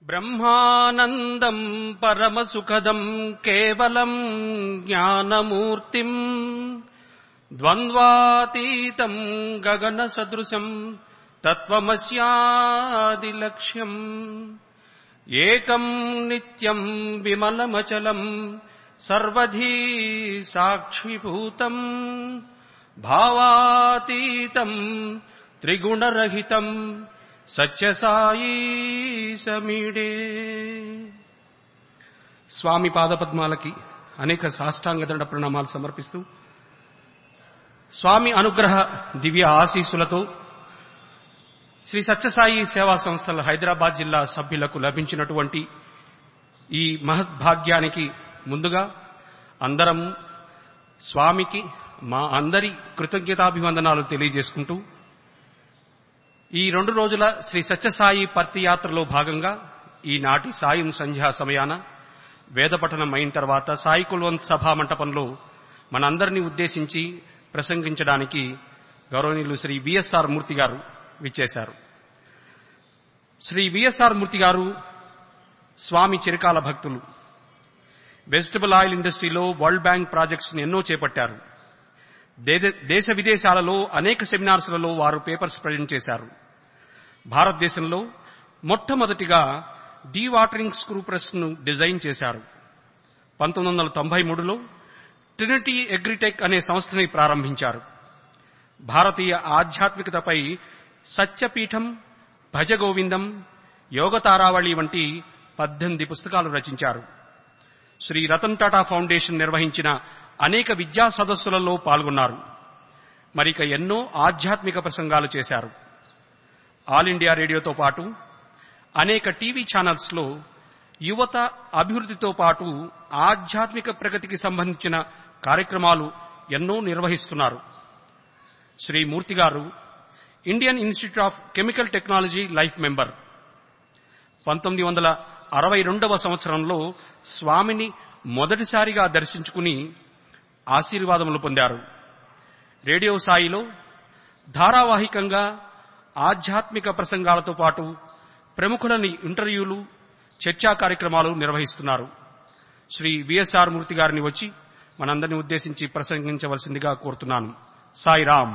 బ్రహ్మానందం పరమసుఖదం కేవలం జ్ఞానమూర్తిం ద్వంద్వాతీతం గగన సదృశం తత్వమస్యాదిలక్ష్యం ఏకం నిత్యం విమలమచలం సర్వధీ సాక్షిభూతం భావాతీతం త్రిగుణరహితం సత్యసాయి సమీడే స్వామి పాదపద్మాలకి అనేక సాష్టాంగదండ ప్రణామాలు సమర్పిస్తూ స్వామి అనుగ్రహ దివ్య ఆశీస్సులతో శ్రీ సత్యసాయి సేవా సంస్థల హైదరాబాద్ జిల్లా సభ్యులకు లభించినటువంటి ఈ మహద్భాగ్యానికి ముందుగా అందరం స్వామికి మా అందరి కృతజ్ఞతాభివందనాలు తెలియజేసుకుంటూ ఈ రెండు రోజుల శ్రీ సత్యసాయి పర్తి యాత్రలో భాగంగా ఈనాటి సాయం సంధ్యా సమయాన వేదపఠనం అయిన తర్వాత సాయి కుల్వంత్ సభా మంటపంలో మనందరినీ ఉద్దేశించి ప్రసంగించడానికి గౌరవనీయులు శ్రీ విఎస్ఆర్ మూర్తి గారు విచ్చేశారు శ్రీ విఎస్ఆర్ మూర్తి గారు స్వామి చిరకాల భక్తులు వెజిటబుల్ ఆయిల్ ఇండస్ట్రీలో వరల్డ్ బ్యాంక్ ప్రాజెక్ట్స్ ఎన్నో చేపట్టారు దేశ విదేశాలలో అనేక సెమినార్స్లలో వారు పేపర్స్ ప్రజెంట్ చేశారు భారతదేశంలో మొట్టమొదటిగా డీవాటరింగ్ స్క్రూ ప్రెస్ ను డిజైన్ చేశారు పంతొమ్మిది వందల తొంభై మూడులో ట్రినిటీ అగ్రిటెక్ అనే సంస్థని ప్రారంభించారు భారతీయ ఆధ్యాత్మికతపై సత్యపీఠం భజగోవిందం యోగతారావళి వంటి పద్దెనిమిది పుస్తకాలు రచించారు శ్రీ రతన్ టాటా ఫౌండేషన్ నిర్వహించిన అనేక విద్యా సదస్సులలో పాల్గొన్నారు మరిక ఎన్నో ఆధ్యాత్మిక ప్రసంగాలు చేశారు ఆల్ ఇండియా రేడియోతో పాటు అనేక టీవీ ఛానల్స్ లో యువత అభివృద్ధితో పాటు ఆధ్యాత్మిక ప్రగతికి సంబంధించిన కార్యక్రమాలు ఎన్నో నిర్వహిస్తున్నారు Shri Murthy garu Indian Institute of Chemical Technology life member పంతొమ్మిది వందల అరవై రెండవ సంవత్సరంలో స్వామిని మొదటిసారిగా దర్శించుకుని ఆశీర్వాదములు పొందారు రేడియో సాయిలో ధారావాహికంగా ఆధ్యాత్మిక ప్రసంగాలతో పాటు ప్రముఖులని ఇంటర్వ్యూలు చర్చా కార్యక్రమాలు నిర్వహిస్తున్నారు శ్రీ విఎస్ఆర్ మూర్తి గారిని వచ్చి మనందరిని ఉద్దేశించి ప్రసంగించవలసిందిగా కోరుతున్నాను సాయిరామ్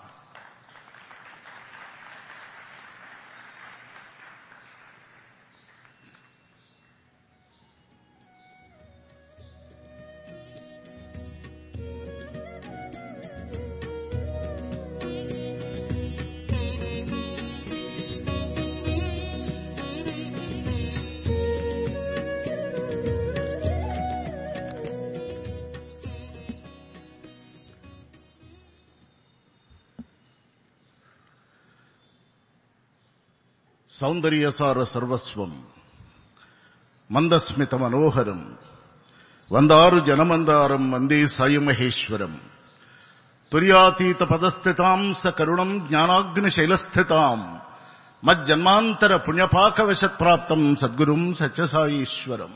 సౌందర్యసార సర్వస్వం మందస్మిత మనోహరం వందారు జనమందారం వందే సాయి మహేశ్వరం తుర్యాతీత పదస్థితాం సకరుణం జ్ఞానాగ్ని శైలస్థితాం మజ్జన్మాంతర పుణ్యపాకవశత్ప్రాప్తం సద్గురుం సత్యసాయీశ్వరం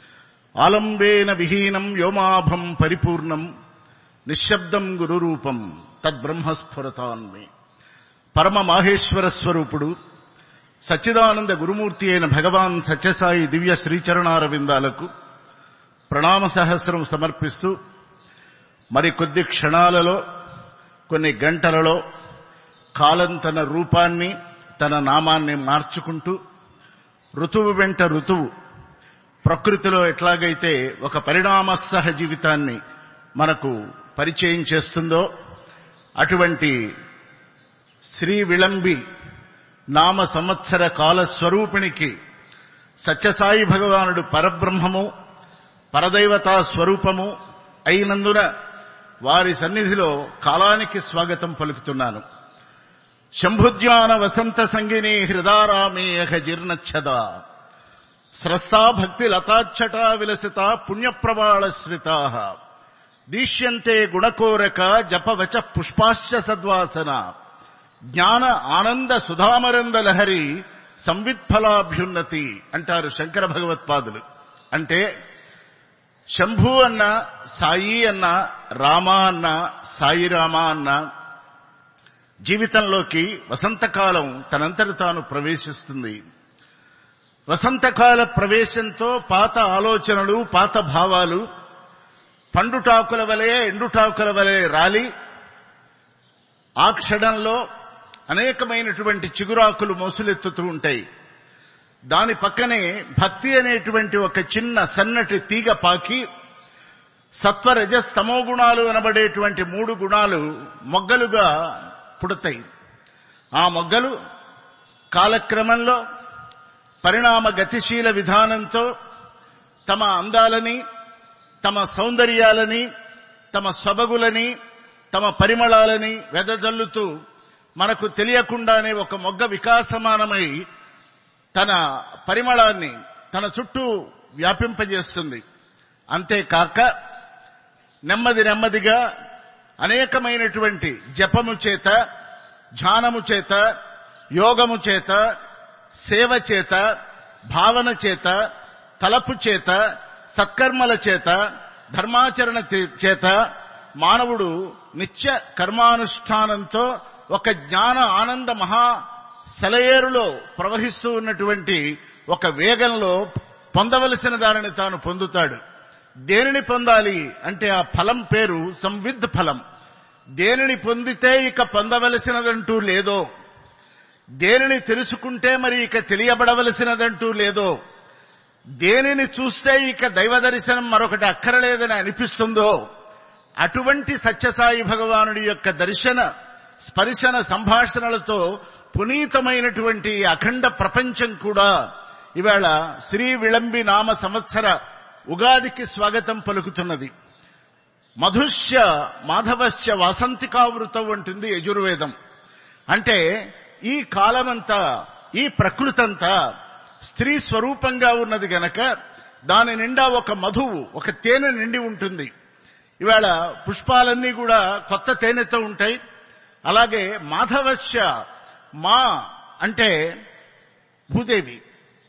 ఆలంబేన విహీనం వ్యోమాభం పరిపూర్ణం నిశ్శబ్దం గురురూపం తద్బ్రహ్మస్ఫురతాన్మే పరమ మాహేశ్వర స్వరూపుడు సచ్చిదానంద గురుమూర్తి అయిన భగవాన్ సత్యసాయి దివ్య శ్రీచరణారవిందాలకు ప్రణామ సహస్రం సమర్పిస్తూ మరి కొద్ది క్షణాలలో కొన్ని గంటలలో కాలం తన రూపాన్ని తన నామాన్ని మార్చుకుంటూ ఋతువు వెంట ఋతువు ప్రకృతిలో ఎట్లాగైతే ఒక పరిణామ సహ జీవితాన్ని మనకు పరిచయం చేస్తుందో అటువంటి శ్రీ విళంబి నామ సంవత్సర కాల స్వరూపిణికి సత్యసాయి భగవానుడు పరబ్రహ్మము పరదైవతా స్వరూపము అయినందున వారి సన్నిధిలో కాలానికి స్వాగతం పలుకుతున్నాను శంభుజ్ఞాన వసంత సంగిని హృదారామేయఘ జీర్ణచ్చద స్రస్తా భక్తి లతాచ్చటా విలసిత పుణ్యప్రవాళశ్రితా దీష్యంతే గుణకోరక జపవచ పుష్పాశ్చ సద్వాసన జ్ఞాన ఆనంద సుధామరంద లహరి సంవిత్ఫలాభ్యున్నతి అంటారు శంకర భగవత్పాదులు అంటే శంభు అన్న సాయి అన్న రామ అన్న సాయి రామ అన్న జీవితంలోకి వసంతకాలం తనంతటి తాను ప్రవేశిస్తుంది వసంతకాల ప్రవేశంతో పాత ఆలోచనలు పాత భావాలు పండుటాకుల వలె ఎండుటాకుల వలె రాలి ఆ క్షణంలో అనేకమైనటువంటి చిగురాకులు మొసులెత్తుతూ ఉంటాయి దాని పక్కనే భక్తి అనేటువంటి ఒక చిన్న సన్నటి తీగ పాకి సత్వరజస్ తమో గుణాలు అనబడేటువంటి మూడు గుణాలు మొగ్గలుగా పుడతాయి ఆ మొగ్గలు కాలక్రమంలో పరిణామ గతిశీల విధానంతో తమ అందాలని తమ సౌందర్యాలని తమ సొబగులని తమ పరిమళాలని వెదజల్లుతూ మనకు తెలియకుండానే ఒక మొగ్గ వికాసమానమై తన పరిమళాన్ని తన చుట్టూ వ్యాపింపజేస్తుంది అంతేకాక నెమ్మది నెమ్మదిగా అనేకమైనటువంటి జపము చేత ధ్యానము చేత యోగము చేత సేవ చేత భావన చేత తలపు చేత సత్కర్మల చేత ధర్మాచరణ చే- చేత మానవుడు నిత్య కర్మానుష్ఠానంతో ఒక జ్ఞాన ఆనంద మహా సెలయేరులో ప్రవహిస్తూ ఉన్నటువంటి ఒక వేగంలో పొందవలసిన దానిని తాను పొందుతాడు దేనిని పొందాలి అంటే ఆ ఫలం పేరు సంవిద్ధ ఫలం దేనిని పొందితే ఇక పొందవలసినదంటూ లేదో దేనిని తెలుసుకుంటే మరి ఇక తెలియబడవలసినదంటూ లేదో దేనిని చూస్తే ఇక దైవ దర్శనం మరొకటి అక్కరలేదని అనిపిస్తుందో అటువంటి సత్యసాయి భగవానుడి యొక్క దర్శన స్పర్శన సంభాషణలతో పునీతమైనటువంటి ఈ అఖండ ప్రపంచం కూడా ఇవాళ శ్రీ విళంబి నామ సంవత్సర ఉగాదికి స్వాగతం పలుకుతున్నది మధుష్య మాధవస్య వాసంతికావృతం అంటుంది యజుర్వేదం అంటే ఈ కాలమంతా ఈ ప్రకృతంతా స్త్రీ స్వరూపంగా ఉన్నది గనక దాని నిండా ఒక మధువు ఒక తేనె నిండి ఉంటుంది ఇవాళ పుష్పాలన్నీ కూడా కొత్త తేనెతో ఉంటాయి అలాగే మాధవస్య మా అంటే భూదేవి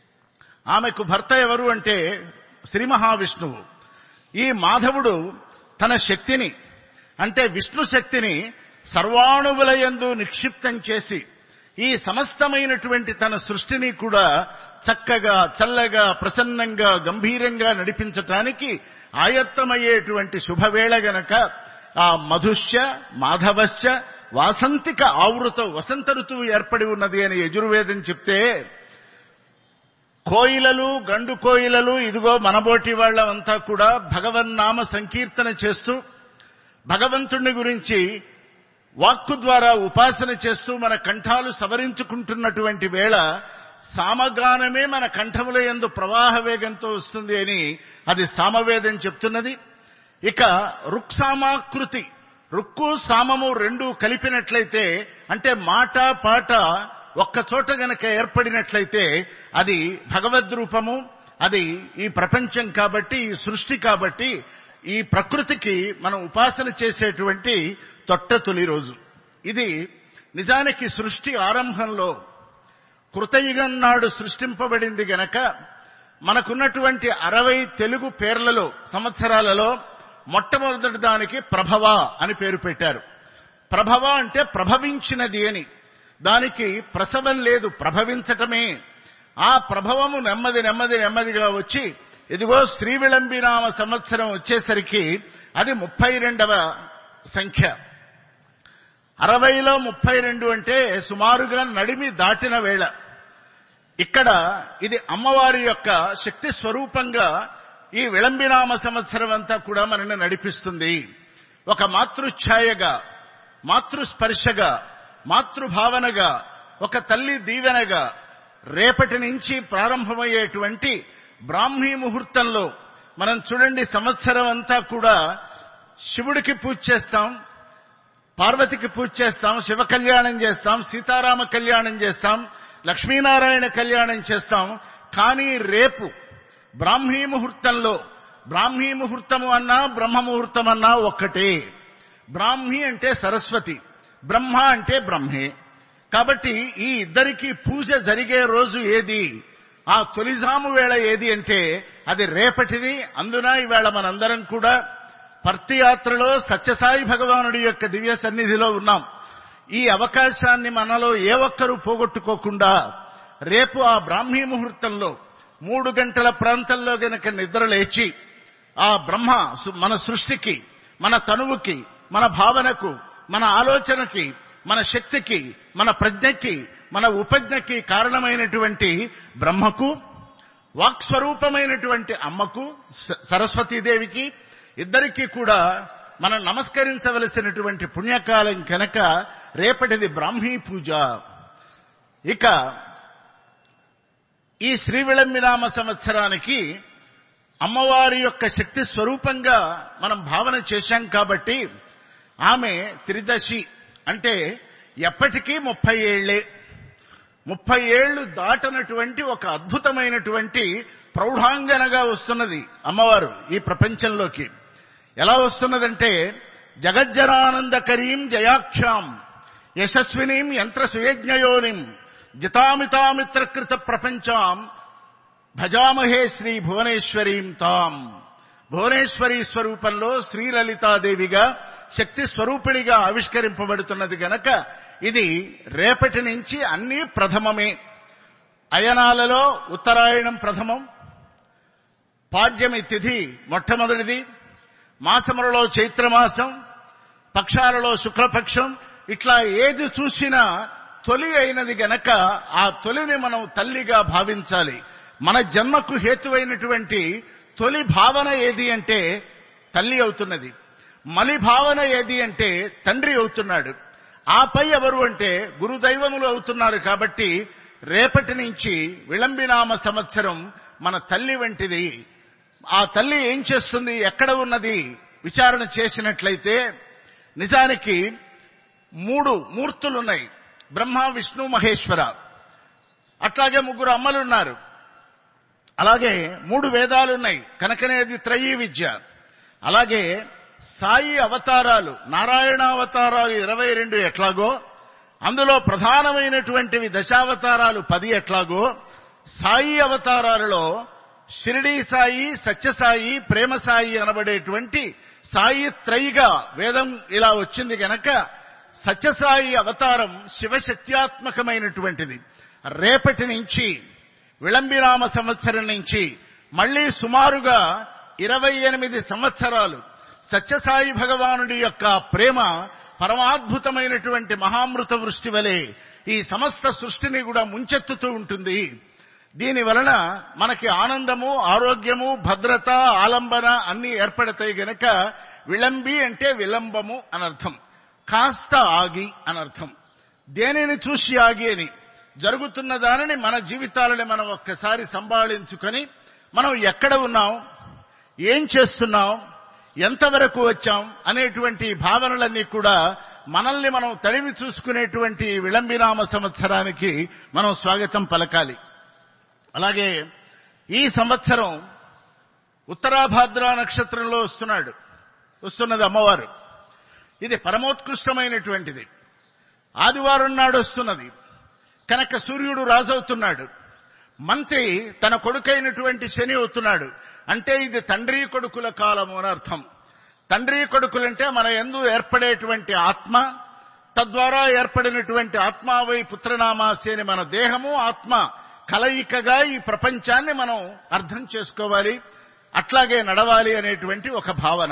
ఆమెకు భర్త ఎవరు అంటే శ్రీ మహావిష్ణువు ఈ మాధవుడు తన శక్తిని అంటే విష్ణు శక్తిని సర్వాణువులయందు నిక్షిప్తం చేసి ఈ సమస్తమైనటువంటి తన సృష్టిని కూడా చక్కగా చల్లగా ప్రసన్నంగా గంభీరంగా నడిపించటానికి ఆయత్తమయ్యేటువంటి శుభవేళ గనక ఆ మధుష్య మాధవశ్చ వాసంతిక ఆవృత వసంత ఋతువు ఏర్పడి ఉన్నది అని యజుర్వేదం చెప్తే కోయిలలు గండు కోయిలలు ఇదిగో మనబోటి వాళ్ళంతా కూడా భగవన్నామ సంకీర్తన చేస్తూ భగవంతుణ్ణి గురించి వాక్కు ద్వారా ఉపాసన చేస్తూ మన కంఠాలు సవరించుకుంటున్నటువంటి వేళ సామగానమే మన కంఠముల యందు ప్రవాహ వేగంతో వస్తుంది అని అది సామవేదం చెప్తున్నది ఇక రుక్సామాకృతి రుక్కు సామము రెండు కలిపినట్లయితే అంటే మాట పాట ఒక్క చోట గనక ఏర్పడినట్లయితే అది భగవద్రూపము అది ఈ ప్రపంచం కాబట్టి ఈ సృష్టి కాబట్టి ఈ ప్రకృతికి మనం ఉపాసన చేసేటువంటి తొట్ట తొలి రోజు ఇది నిజానికి సృష్టి ఆరంభంలో కృతయుగం నాడు సృష్టింపబడింది గనక మనకున్నటువంటి అరవై తెలుగు పేర్లలో సంవత్సరాలలో మొట్టమొదటి దానికి ప్రభవ అని పేరు పెట్టారు ప్రభవ అంటే ప్రభవించినది అని దానికి ప్రసవం లేదు ప్రభవించటమే ఆ ప్రభవము నెమ్మది నెమ్మది నెమ్మదిగా వచ్చి ఇదిగో శ్రీ విళంబినామ సంవత్సరం వచ్చేసరికి అది ముప్పై రెండవ సంఖ్య అరవైలో ముప్పై రెండు అంటే సుమారుగా నడిమి దాటిన వేళ ఇక్కడ ఇది అమ్మవారి యొక్క శక్తి స్వరూపంగా ఈ విళంబినామ సంవత్సరం అంతా కూడా మనల్ని నడిపిస్తుంది ఒక మాతృఛాయగా మాతృస్పర్శగా మాతృభావనగా ఒక తల్లి దీవెనగా రేపటి నుంచి ప్రారంభమయ్యేటువంటి బ్రాహ్మీ ముహూర్తంలో మనం చూడండి సంవత్సరం అంతా కూడా శివుడికి పూజ చేస్తాం పార్వతికి పూజ చేస్తాం శివ కళ్యాణం చేస్తాం సీతారామ కళ్యాణం చేస్తాం లక్ష్మీనారాయణ కళ్యాణం చేస్తాం కానీ రేపు బ్రాహ్మీ ముహూర్తంలో బ్రాహ్మీ ముహూర్తము అన్నా బ్రహ్మ ముహూర్తం అన్నా ఒక్కటే బ్రాహ్మి అంటే సరస్వతి బ్రహ్మ అంటే బ్రహ్మే కాబట్టి ఈ ఇద్దరికి పూజ జరిగే రోజు ఏది ఆ తొలిజాము వేళ ఏది అంటే అది రేపటిది అందున ఈవేళ మనందరం కూడా పర్తియాత్రలో సత్యసాయి భగవానుడి యొక్క దివ్య సన్నిధిలో ఉన్నాం ఈ అవకాశాన్ని మనలో ఏ ఒక్కరూ పోగొట్టుకోకుండా రేపు ఆ బ్రాహ్మీ ముహూర్తంలో మూడు గంటల ప్రాంతంలో గనక నిద్ర లేచి ఆ బ్రహ్మ సు- మన సృష్టికి మన తనువుకి మన భావనకు మన ఆలోచనకి మన శక్తికి మన ప్రజ్ఞకి మన ఉపజ్ఞకి కారణమైనటువంటి బ్రహ్మకు వాక్స్వరూపమైనటువంటి అమ్మకు స- సరస్వతీదేవికి ఇద్దరికీ కూడా మనం నమస్కరించవలసినటువంటి పుణ్యకాలం కనుక రేపటిది బ్రాహ్మీ పూజ ఇక ఈ శ్రీ విళంబినామ సంవత్సరానికి అమ్మవారి యొక్క శక్తి స్వరూపంగా మనం భావన చేశాం కాబట్టి ఆమె త్రిదశి అంటే ఎప్పటికీ ముప్పై ఏళ్లే ముప్పై ఏళ్లు దాటనటువంటి ఒక అద్భుతమైనటువంటి ప్రౌఢాంగనగా వస్తున్నది అమ్మవారు ఈ ప్రపంచంలోకి ఎలా వస్తున్నదంటే జగజ్జనానందకరీం జయాక్షాం యశస్వినీం యంత్ర సుయజ్ఞయోనిం జితామితామిత్రకృత ప్రపంచాం భజామహే శ్రీ భువనేశ్వరీం తాం భువనేశ్వరి స్వరూపంలో శ్రీలలితాదేవిగా శక్తి స్వరూపిణిగా ఆవిష్కరింపబడుతున్నది గనక ఇది రేపటి నుంచి అన్నీ ప్రథమమే అయనాలలో ఉత్తరాయణం ప్రథమం పాడ్యమి తిథి మొట్టమొదటిది మాసములలో చైత్రమాసం పక్షాలలో శుక్లపక్షం ఇట్లా ఏది చూసినా తొలి అయినది గనక ఆ తొలిని మనం తల్లిగా భావించాలి మన జన్మకు హేతువైనటువంటి తొలి భావన ఏది అంటే తల్లి అవుతున్నది మలి భావన ఏది అంటే తండ్రి అవుతున్నాడు ఆపై ఎవరు అంటే గురుదైవములు అవుతున్నారు కాబట్టి రేపటి నుంచి విళంబినామ సంవత్సరం మన తల్లి వంటిది ఆ తల్లి ఏం చేస్తుంది ఎక్కడ ఉన్నది విచారణ చేసినట్లయితే నిజానికి మూడు మూర్తులున్నాయి బ్రహ్మ విష్ణు మహేశ్వర అట్లాగే ముగ్గురు అమ్మలున్నారు అలాగే మూడు వేదాలున్నాయి కనుకనేది త్రయీ విద్య అలాగే సాయి అవతారాలు నారాయణ అవతారాలు ఇరవై రెండు ఎట్లాగో అందులో ప్రధానమైనటువంటివి దశావతారాలు పది ఎట్లాగో సాయి అవతారాలలో షిరిడి సాయి సత్యసాయి ప్రేమ సాయి అనబడేటువంటి సాయి త్రైగా వేదం ఇలా వచ్చింది గనక సత్యసాయి అవతారం శివశక్త్యాత్మకమైనటువంటిది రేపటి నుంచి విళంబిరామ సంవత్సరం నుంచి మళ్లీ సుమారుగా ఇరవై ఎనిమిది సంవత్సరాలు సత్యసాయి భగవానుడి యొక్క ప్రేమ పరమాద్భుతమైనటువంటి మహామృత వృష్టి వలె ఈ సమస్త సృష్టిని కూడా ముంచెత్తుతూ ఉంటుంది దీని వలన మనకి ఆనందము ఆరోగ్యము భద్రత ఆలంబన అన్ని ఏర్పడతాయి గనక విళంబి అంటే విలంబము అనర్థం కాస్త ఆగి అనర్థం దేనిని చూసి ఆగి అని జరుగుతున్న దానిని మన జీవితాలని మనం ఒక్కసారి సంభాళించుకొని మనం ఎక్కడ ఉన్నాం ఏం చేస్తున్నాం ఎంతవరకు వచ్చాం అనేటువంటి భావనలన్నీ కూడా మనల్ని మనం తడివి చూసుకునేటువంటి విళంబినామ సంవత్సరానికి మనం స్వాగతం పలకాలి అలాగే ఈ సంవత్సరం ఉత్తరాభాద్ర నక్షత్రంలో వస్తున్నాడు వస్తున్నది అమ్మవారు ఇది పరమోత్కృష్టమైనటువంటిది ఆదివారం నాడు వస్తున్నది కనుక సూర్యుడు రాజవుతున్నాడు మంత్రి తన కొడుకైనటువంటి శని అవుతున్నాడు అంటే ఇది తండ్రి కొడుకుల కాలము అని అర్థం తండ్రి కొడుకులంటే మన ఎందు ఏర్పడేటువంటి ఆత్మ తద్వారా ఏర్పడినటువంటి ఆత్మావై పుత్రనామాసి అని మన దేహము ఆత్మ కలయికగా ఈ ప్రపంచాన్ని మనం అర్థం చేసుకోవాలి అట్లాగే నడవాలి అనేటువంటి ఒక భావన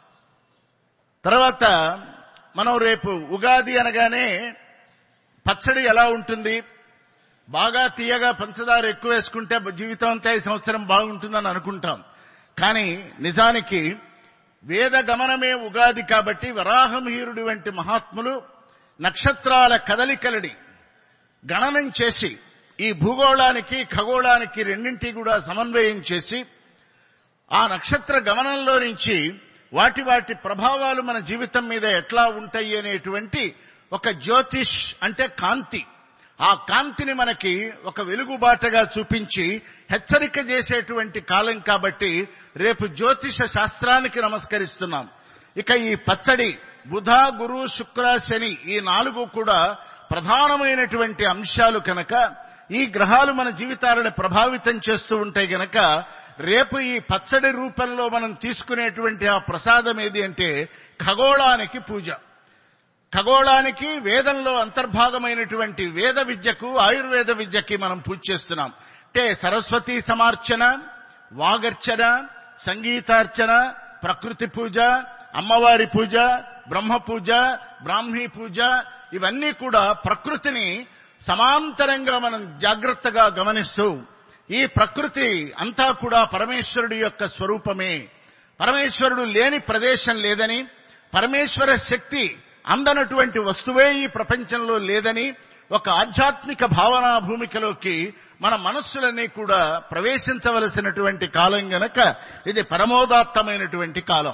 తర్వాత మనం రేపు ఉగాది అనగానే పచ్చడి ఎలా ఉంటుంది బాగా తీయగా పంచదార ఎక్కువ వేసుకుంటే జీవితం అంతా ఈ సంవత్సరం బాగుంటుందని అనుకుంటాం కానీ నిజానికి వేద గమనమే ఉగాది కాబట్టి వరాహమీరుడి వంటి మహాత్ములు నక్షత్రాల కదలికలడి గణనం చేసి ఈ భూగోళానికి ఖగోళానికి రెండింటి కూడా సమన్వయం చేసి ఆ నక్షత్ర గమనంలో నుంచి వాటి వాటి ప్రభావాలు మన జీవితం మీద ఎట్లా ఉంటాయి అనేటువంటి ఒక జ్యోతిష్ అంటే కాంతి ఆ కాంతిని మనకి ఒక వెలుగుబాటగా చూపించి హెచ్చరిక చేసేటువంటి కాలం కాబట్టి రేపు జ్యోతిష శాస్త్రానికి నమస్కరిస్తున్నాం ఇక ఈ పచ్చడి బుధ గురు శుక్ర శని ఈ నాలుగు కూడా ప్రధానమైనటువంటి అంశాలు కనుక ఈ గ్రహాలు మన జీవితాలను ప్రభావితం చేస్తూ ఉంటాయి గనక రేపు ఈ పచ్చడి రూపంలో మనం తీసుకునేటువంటి ఆ ప్రసాదం ఏది అంటే ఖగోళానికి పూజ ఖగోళానికి వేదంలో అంతర్భాగమైనటువంటి వేద విద్యకు ఆయుర్వేద విద్యకి మనం పూజ చేస్తున్నాం అంటే సరస్వతి సమార్చన వాగర్చన సంగీతార్చన ప్రకృతి పూజ అమ్మవారి పూజ బ్రహ్మ పూజ బ్రాహ్మీ పూజ ఇవన్నీ కూడా ప్రకృతిని సమాంతరంగా మనం జాగ్రత్తగా గమనిస్తూ ఈ ప్రకృతి అంతా కూడా పరమేశ్వరుడి యొక్క స్వరూపమే పరమేశ్వరుడు లేని ప్రదేశం లేదని పరమేశ్వర శక్తి అందనటువంటి వస్తువే ఈ ప్రపంచంలో లేదని ఒక ఆధ్యాత్మిక భావనా భూమికలోకి మన మనస్సులన్నీ కూడా ప్రవేశించవలసినటువంటి కాలం గనక ఇది పరమోదాత్తమైనటువంటి కాలం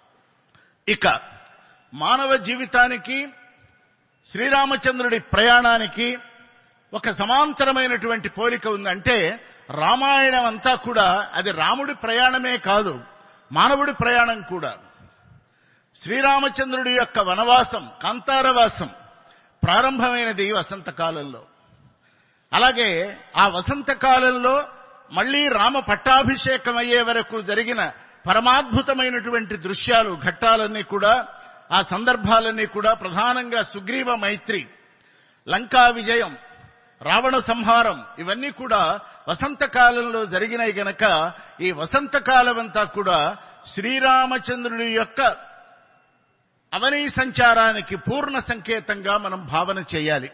ఇక మానవ జీవితానికి శ్రీరామచంద్రుడి ప్రయాణానికి ఒక సమాంతరమైనటువంటి పోలిక ఉందంటే రామాయణం అంతా కూడా అది రాముడి ప్రయాణమే కాదు మానవుడి ప్రయాణం కూడా శ్రీరామచంద్రుడి యొక్క వనవాసం కాంతారవాసం ప్రారంభమైనది వసంతకాలంలో అలాగే ఆ వసంతకాలంలో మళ్లీ రామ పట్టాభిషేకం అయ్యే వరకు జరిగిన పరమాద్భుతమైనటువంటి దృశ్యాలు ఘట్టాలన్నీ కూడా ఆ సందర్భాలన్నీ కూడా ప్రధానంగా సుగ్రీవ మైత్రి లంకా విజయం రావణ సంహారం ఇవన్నీ కూడా వసంతకాలంలో జరిగినాయి గనక ఈ వసంతకాలం అంతా కూడా శ్రీరామచంద్రుడి యొక్క అవనీ సంచారానికి పూర్ణ సంకేతంగా మనం భావన చేయాలి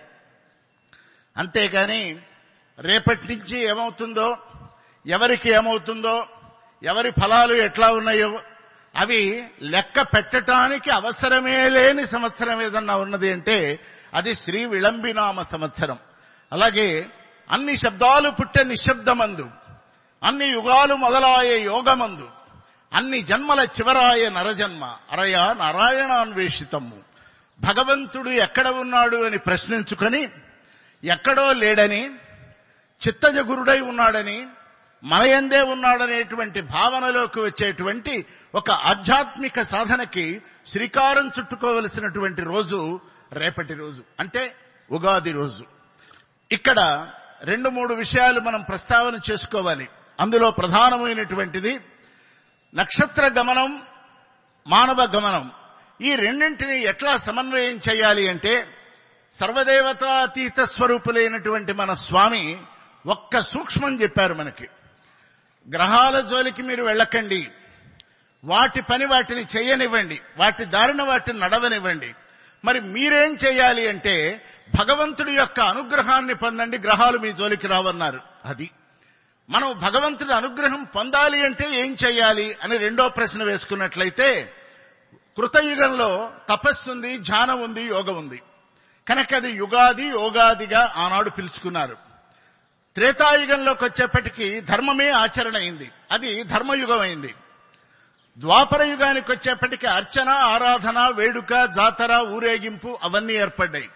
అంతేగాని రేపటి నుంచి ఏమవుతుందో ఎవరికి ఏమవుతుందో ఎవరి ఫలాలు ఎట్లా ఉన్నాయో అవి లెక్క పెట్టడానికి అవసరమే లేని సంవత్సరం ఏదన్నా ఉన్నది అంటే అది శ్రీ విళంబినామ సంవత్సరం అలాగే అన్ని శబ్దాలు పుట్టే నిశ్శబ్దమందు అన్ని యుగాలు మొదలాయే యోగమందు అన్ని జన్మల చివరాయ నరజన్మ అరయ నారాయణాన్వేషితము భగవంతుడు ఎక్కడ ఉన్నాడు అని ప్రశ్నించుకొని ఎక్కడో లేడని చిత్తజగురుడై ఉన్నాడని మనయందే ఉన్నాడనేటువంటి భావనలోకి వచ్చేటువంటి ఒక ఆధ్యాత్మిక సాధనకి శ్రీకారం చుట్టుకోవలసినటువంటి రోజు రేపటి రోజు అంటే ఉగాది రోజు ఇక్కడ రెండు మూడు విషయాలు మనం ప్రస్తావన చేసుకోవాలి అందులో ప్రధానమైనటువంటిది నక్షత్ర గమనం మానవ గమనం ఈ రెండింటిని ఎట్లా సమన్వయం చేయాలి అంటే సర్వదేవతాతీత స్వరూపులైనటువంటి మన స్వామి ఒక్క సూక్ష్మం చెప్పారు మనకి గ్రహాల జోలికి మీరు వెళ్ళకండి వాటి పని వాటిని చేయనివ్వండి వాటి దారిన వాటిని నడవనివ్వండి మరి మీరేం చేయాలి అంటే భగవంతుడి యొక్క అనుగ్రహాన్ని పొందండి గ్రహాలు మీ జోలికి రావన్నారు అది మనం భగవంతుడి అనుగ్రహం పొందాలి అంటే ఏం చేయాలి అని రెండో ప్రశ్న వేసుకున్నట్లయితే కృతయుగంలో తపస్సుంది ధ్యానం ఉంది యోగం ఉంది కనుక అది యుగాది యోగాదిగా ఆనాడు పిలుచుకున్నారు త్రేతాయుగంలోకి వచ్చేప్పటికీ ధర్మమే ఆచరణ అయింది అది ధర్మయుగం అయింది ద్వాపర యుగానికి వచ్చేప్పటికీ అర్చన ఆరాధన వేడుక జాతర ఊరేగింపు అవన్నీ ఏర్పడ్డాయి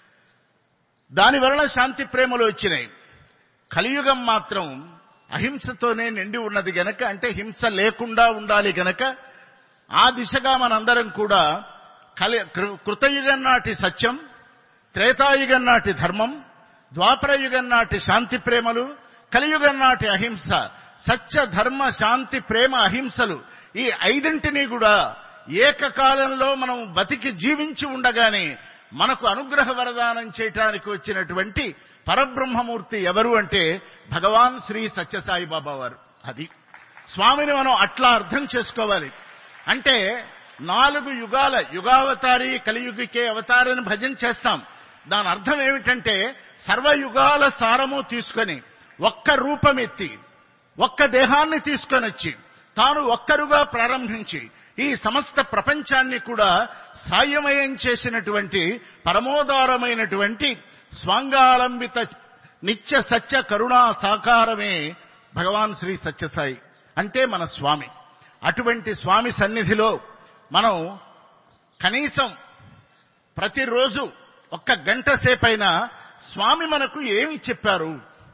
దాని వలన శాంతి ప్రేమలు వచ్చినాయి కలియుగం మాత్రం అహింసతోనే నిండి ఉన్నది గనక అంటే హింస లేకుండా ఉండాలి గనక ఆ దిశగా మనందరం కూడా కలి కృ- కృతయుగం నాటి సత్యం త్రేతాయుగం నాటి ధర్మం ద్వాపర యుగం నాటి శాంతి ప్రేమలు కలియుగం నాటి అహింస సత్య ధర్మ శాంతి ప్రేమ అహింసలు ఈ ఐదింటిని కూడా ఏకకాలంలో మనం బతికి జీవించి ఉండగానే మనకు అనుగ్రహ వరదానం చేయటానికి వచ్చినటువంటి పరబ్రహ్మమూర్తి ఎవరు అంటే భగవాన్ శ్రీ సత్యసాయి బాబా వారు అది స్వామిని మనం అట్లా అర్థం చేసుకోవాలి అంటే నాలుగు యుగాల యుగావతారి కలియుగికే అవతారని భజన చేస్తాం దాని అర్థం ఏమిటంటే సర్వయుగాల సారము తీసుకొని ఒక్క రూపం ఎత్తి ఒక్క దేహాన్ని తీసుకొని వచ్చి తాను ఒక్కరుగా ప్రారంభించి ఈ సమస్త ప్రపంచాన్ని కూడా సాయమయం చేసినటువంటి పరమోదారమైనటువంటి స్వాంగాలంబిత నిత్య సత్య కరుణా సాకారమే భగవాన్ శ్రీ సత్యసాయి అంటే మన స్వామి అటువంటి స్వామి సన్నిధిలో మనం కనీసం ప్రతిరోజు ఒక్క గంట సేపైనా స్వామి మనకు ఏమి చెప్పారు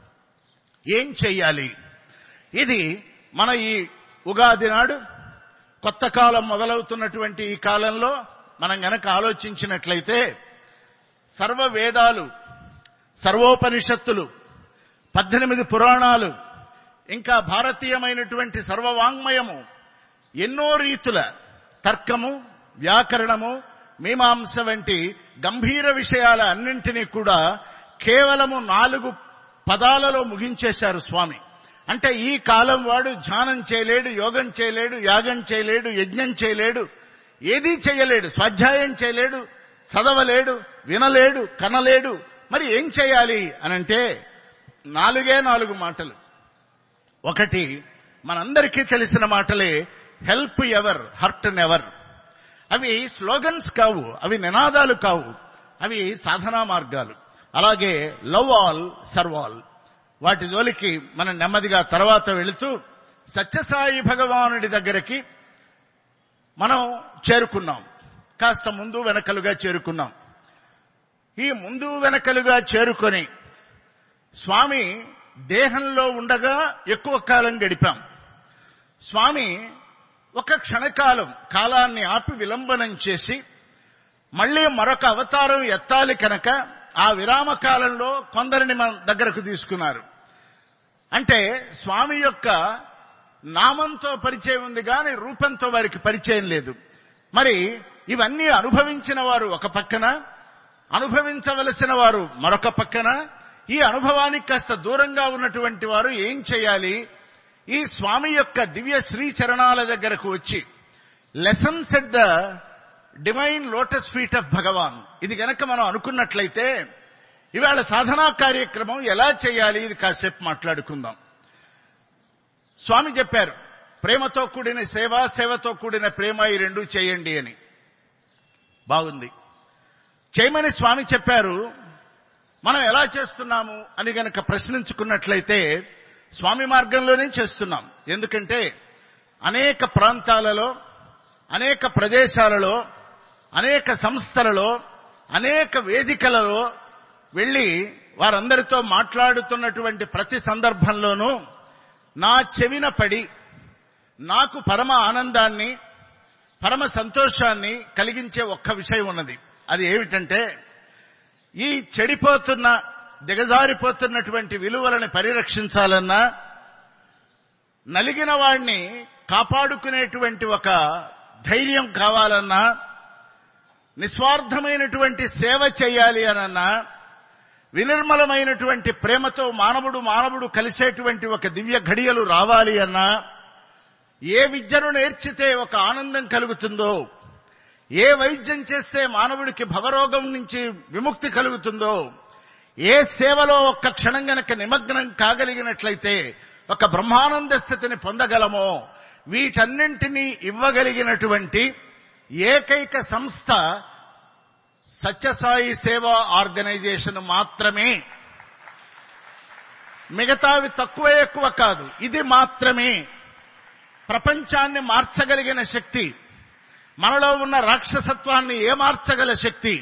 ఏం చెయ్యాలి ఇది మన ఈ ఉగాది నాడు కొత్త కాలం మొదలవుతున్నటువంటి ఈ కాలంలో మనం గనక ఆలోచించినట్లయితే సర్వ వేదాలు సర్వోపనిషత్తులు పద్దెనిమిది పురాణాలు ఇంకా భారతీయమైనటువంటి సర్వవాంగ్మయము ఎన్నో రీతుల తర్కము వ్యాకరణము మీమాంస వంటి గంభీర విషయాల అన్నింటినీ కూడా కేవలము నాలుగు పదాలలో ముగించేశారు స్వామి అంటే ఈ కాలం వాడు ధ్యానం చేయలేడు యోగం చేయలేడు యాగం చేయలేడు యజ్ఞం చేయలేడు ఏదీ చేయలేడు స్వాధ్యాయం చేయలేడు చదవలేడు వినలేడు కనలేడు మరి ఏం చేయాలి అనంటే నాలుగే నాలుగు మాటలు ఒకటి మనందరికీ తెలిసిన మాటలే హెల్ప్ ఎవర్ హర్ట్ నెవర్ అవి స్లోగన్స్ కావు అవి నినాదాలు కావు అవి సాధనా మార్గాలు అలాగే లవ్ ఆల్ సర్వ్ ఆల్ వాటి జోలికి మనం నెమ్మదిగా తర్వాత వెళుతూ సత్యసాయి భగవానుడి దగ్గరికి మనం చేరుకున్నాం కాస్త ముందు వెనకలుగా చేరుకున్నాం ఈ ముందు వెనకలుగా చేరుకొని స్వామి దేహంలో ఉండగా ఎక్కువ కాలం గడిపాం స్వామి ఒక క్షణకాలం కాలాన్ని ఆపి విలంబనం చేసి మళ్ళీ మరొక అవతారం ఎత్తాలి కనుక ఆ విరామ కాలంలో కొందరిని మన దగ్గరకు తీసుకున్నారు అంటే స్వామి యొక్క నామంతో పరిచయం ఉంది కానీ రూపంతో వారికి పరిచయం లేదు మరి ఇవన్నీ అనుభవించిన వారు ఒక పక్కన అనుభవించవలసిన వారు మరొక పక్కన ఈ అనుభవానికి కాస్త దూరంగా ఉన్నటువంటి వారు ఏం చేయాలి ఈ స్వామి యొక్క దివ్య శ్రీ చరణాల దగ్గరకు వచ్చి lessons at the divine lotus feet of Bhagavan ఇది గనక మనం అనుకున్నట్లయితే ఇవాళ సాధనా కార్యక్రమం ఎలా చేయాలి ఇది కాసేపు మాట్లాడుకుందాం స్వామి చెప్పారు ప్రేమతో కూడిన సేవ సేవతో కూడిన ప్రేమ ఈ రెండు చేయండి అని బాగుంది చేయమని స్వామి చెప్పారు మనం ఎలా చేస్తున్నాము అని గనక ప్రశ్నించుకున్నట్లయితే స్వామి మార్గంలోనే చేస్తున్నాం ఎందుకంటే అనేక ప్రాంతాలలో అనేక ప్రదేశాలలో అనేక సంస్థలలో అనేక వేదికలలో వెళ్లి వారందరితో మాట్లాడుతున్నటువంటి ప్రతి సందర్భంలోనూ నా చెవిన పడి నాకు పరమ ఆనందాన్ని పరమ సంతోషాన్ని కలిగించే ఒక్క విషయం ఉన్నది అది ఏమిటంటే ఈ చెడిపోతున్న దిగజారిపోతున్నటువంటి విలువలను పరిరక్షించాలన్నా నలిగిన వాడిని కాపాడుకునేటువంటి ఒక ధైర్యం కావాలన్నా నిస్వార్థమైనటువంటి సేవ చేయాలి అనన్నా వినిర్మలమైనటువంటి ప్రేమతో మానవుడు మానవుడు కలిసేటువంటి ఒక దివ్య ఘడియలు రావాలి అన్నా ఏ విద్యను నేర్చితే ఒక ఆనందం కలుగుతుందో ఏ వైద్యం చేస్తే మానవుడికి భవరోగం నుంచి విముక్తి కలుగుతుందో ఏ సేవలో ఒక్క క్షణం గనక నిమగ్నం కాగలిగినట్లయితే ఒక బ్రహ్మానంద స్థితిని పొందగలమో వీటన్నింటినీ ఇవ్వగలిగినటువంటి ఏకైక సంస్థ సత్యసాయి సేవా ఆర్గనైజేషన్ మాత్రమే మిగతావి తక్కువ ఎక్కువ కాదు ఇది మాత్రమే ప్రపంచాన్ని మార్చగలిగిన శక్తి మనలో ఉన్న రాక్షసత్వాన్ని ఏమార్చగల శక్తి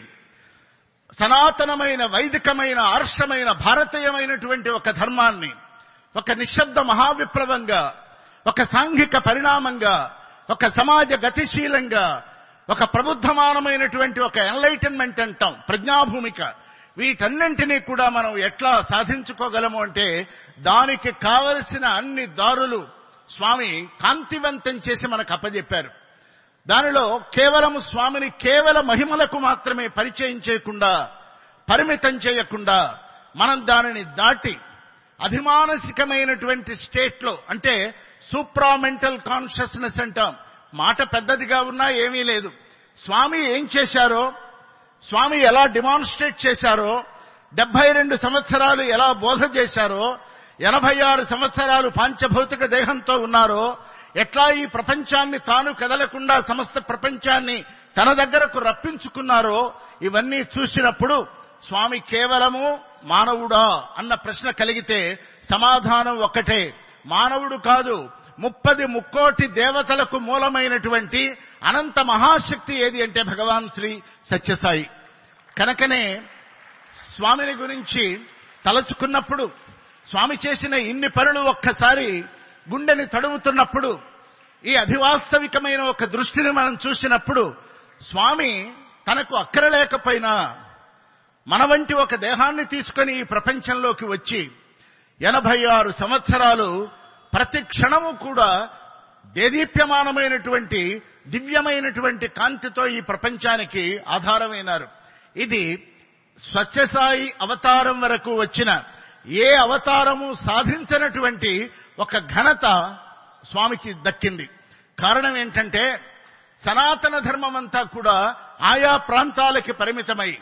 సనాతనమైన వైదికమైన ఆర్షమైన భారతీయమైనటువంటి ఒక ధర్మాన్ని ఒక నిశ్శబ్ద మహావిప్లవంగా ఒక సాంఘిక పరిణామంగా ఒక సమాజ గతిశీలంగా ఒక ప్రబుద్ధమానమైనటువంటి ఒక ఎన్లైటన్మెంట్ అంటాం ప్రజ్ఞాభూమిక వీటన్నింటినీ కూడా మనం ఎట్లా సాధించుకోగలము అంటే దానికి కావలసిన అన్ని దారులు స్వామి కాంతివంతం చేసి మనకు అప్పజెప్పారు దానిలో కేవలం స్వామిని కేవల మహిమలకు మాత్రమే పరిచయం చేయకుండా పరిమితం చేయకుండా మనం దానిని దాటి అధిమానసికమైనటువంటి స్టేట్లో అంటే సూప్రామెంటల్ కాన్షియస్నెస్ అంటాం మాట పెద్దదిగా ఉన్నా ఏమీ లేదు స్వామి ఏం చేశారో స్వామి ఎలా డిమాన్స్ట్రేట్ చేశారో డెబ్బై రెండు సంవత్సరాలు ఎలా బోధ చేశారో ఎనభై ఆరు సంవత్సరాలు పాంచభౌతిక దేహంతో ఉన్నారో ఎట్లా ఈ ప్రపంచాన్ని తాను కదలకుండా సమస్త ప్రపంచాన్ని తన దగ్గరకు రప్పించుకున్నారో ఇవన్నీ చూసినప్పుడు స్వామి కేవలము మానవుడా అన్న ప్రశ్న కలిగితే సమాధానం ఒక్కటే మానవుడు కాదు ముప్పది ముక్కోటి దేవతలకు మూలమైనటువంటి అనంత మహాశక్తి ఏది అంటే భగవాన్ శ్రీ సత్యసాయి కనుకనే స్వామిని గురించి తలచుకున్నప్పుడు స్వామి చేసిన ఇన్ని పనులు ఒక్కసారి గుండెని తడుముతున్నప్పుడు ఈ అధివాస్తవికమైన ఒక దృష్టిని మనం చూసినప్పుడు స్వామి తనకు అక్కరలేకపోయినా మన వంటి ఒక దేహాన్ని తీసుకొని ఈ ప్రపంచంలోకి వచ్చి ఎనభై ఆరు సంవత్సరాలు ప్రతి క్షణము కూడా దేదీప్యమానమైనటువంటి దివ్యమైనటువంటి కాంతితో ఈ ప్రపంచానికి ఆధారమైనారు ఇది స్వచ్ఛసాయి అవతారం వరకు వచ్చిన ఏ అవతారము సాధించినటువంటి ఒక ఘనత స్వామికి దక్కింది కారణం ఏంటంటే సనాతన ధర్మం అంతా కూడా ఆయా ప్రాంతాలకి పరిమితమై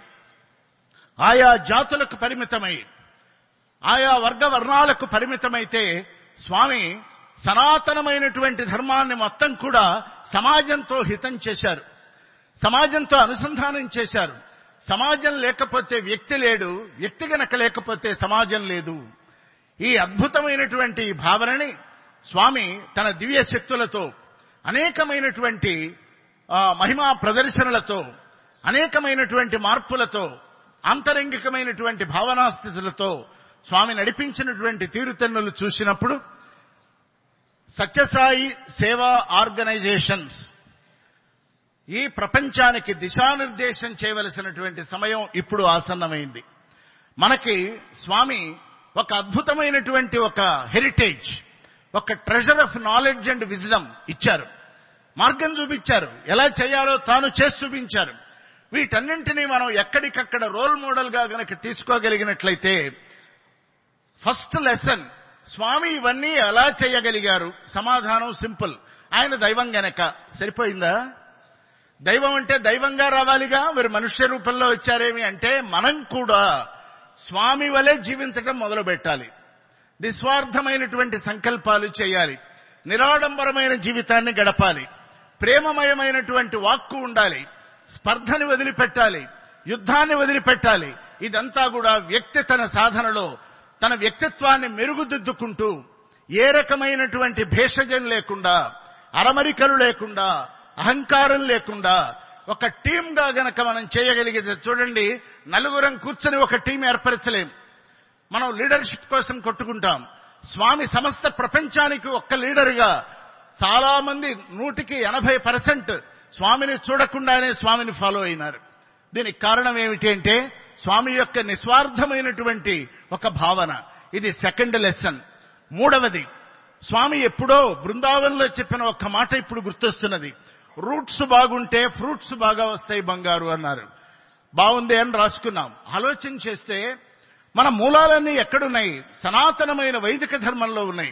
ఆయా జాతులకు పరిమితమై ఆయా వర్గ వర్ణాలకు పరిమితమైతే స్వామి సనాతనమైనటువంటి ధర్మాన్ని మొత్తం కూడా సమాజంతో హితం చేశారు సమాజంతో అనుసంధానం చేశారు సమాజం లేకపోతే వ్యక్తి లేడు వ్యక్తి గనక లేకపోతే సమాజం లేదు ఈ అద్భుతమైనటువంటి ఈ భావనని స్వామి తన దివ్య శక్తులతో అనేకమైనటువంటి ఆ, మహిమా ప్రదర్శనలతో అనేకమైనటువంటి మార్పులతో ఆంతరంగికమైనటువంటి భావనాస్థితులతో స్వామి నడిపించినటువంటి తీరుతెన్నులు చూసినప్పుడు సత్యసాయి సేవా ఆర్గనైజేషన్స్ ఈ ప్రపంచానికి దిశానిర్దేశం చేయవలసినటువంటి సమయం ఇప్పుడు ఆసన్నమైంది మనకి స్వామి ఒక అద్భుతమైనటువంటి ఒక హెరిటేజ్ ఒక treasure of knowledge and wisdom ఇచ్చారు మార్గం చూపించారు ఎలా చేయాలో తాను చేసి చూపించారు వీటన్నింటినీ మనం ఎక్కడికక్కడ రోల్ మోడల్ గా గనక తీసుకోగలిగినట్లయితే ఫస్ట్ లెసన్ స్వామి ఇవన్నీ ఎలా చేయగలిగారు సమాధానం సింపుల్ ఆయన దైవం గనక సరిపోయిందా దైవం అంటే దైవంగా రావాలిగా మీరు మనుష్య రూపంలో వచ్చారేమి అంటే మనం కూడా స్వామి వలె జీవించడం మొదలు పెట్టాలి నిస్వార్థమైనటువంటి సంకల్పాలు చేయాలి నిరాడంబరమైన జీవితాన్ని గడపాలి ప్రేమమయమైనటువంటి వాక్కు ఉండాలి స్పర్ధని వదిలిపెట్టాలి యుద్ధాన్ని వదిలిపెట్టాలి ఇదంతా కూడా వ్యక్తి తన సాధనలో తన వ్యక్తిత్వాన్ని మెరుగుదిద్దుకుంటూ ఏ రకమైనటువంటి భేషజం లేకుండా అరమరికలు లేకుండా అహంకారం లేకుండా ఒక టీంగా గనక మనం చేయగలిగితే చూడండి నలుగురం కూర్చొని ఒక టీం ఏర్పరచలేం మనం లీడర్షిప్ కోసం కొట్టుకుంటాం స్వామి సమస్త ప్రపంచానికి ఒక్క లీడర్గా చాలా మంది నూటికి ఎనభై పర్సెంట్ స్వామిని చూడకుండానే స్వామిని ఫాలో అయినారు దీనికి కారణం ఏమిటి అంటే స్వామి యొక్క నిస్వార్థమైనటువంటి ఒక భావన ఇది సెకండ్ లెసన్ మూడవది స్వామి ఎప్పుడో బృందావనంలో చెప్పిన ఒక్క మాట ఇప్పుడు గుర్తొస్తున్నది రూట్స్ బాగుంటే ఫ్రూట్స్ బాగా వస్తాయి బంగారు అన్నారు బాగుంది అని రాసుకున్నాం ఆలోచన చేస్తే మన మూలాలన్నీ ఎక్కడున్నాయి సనాతనమైన వైదిక ధర్మంలో ఉన్నాయి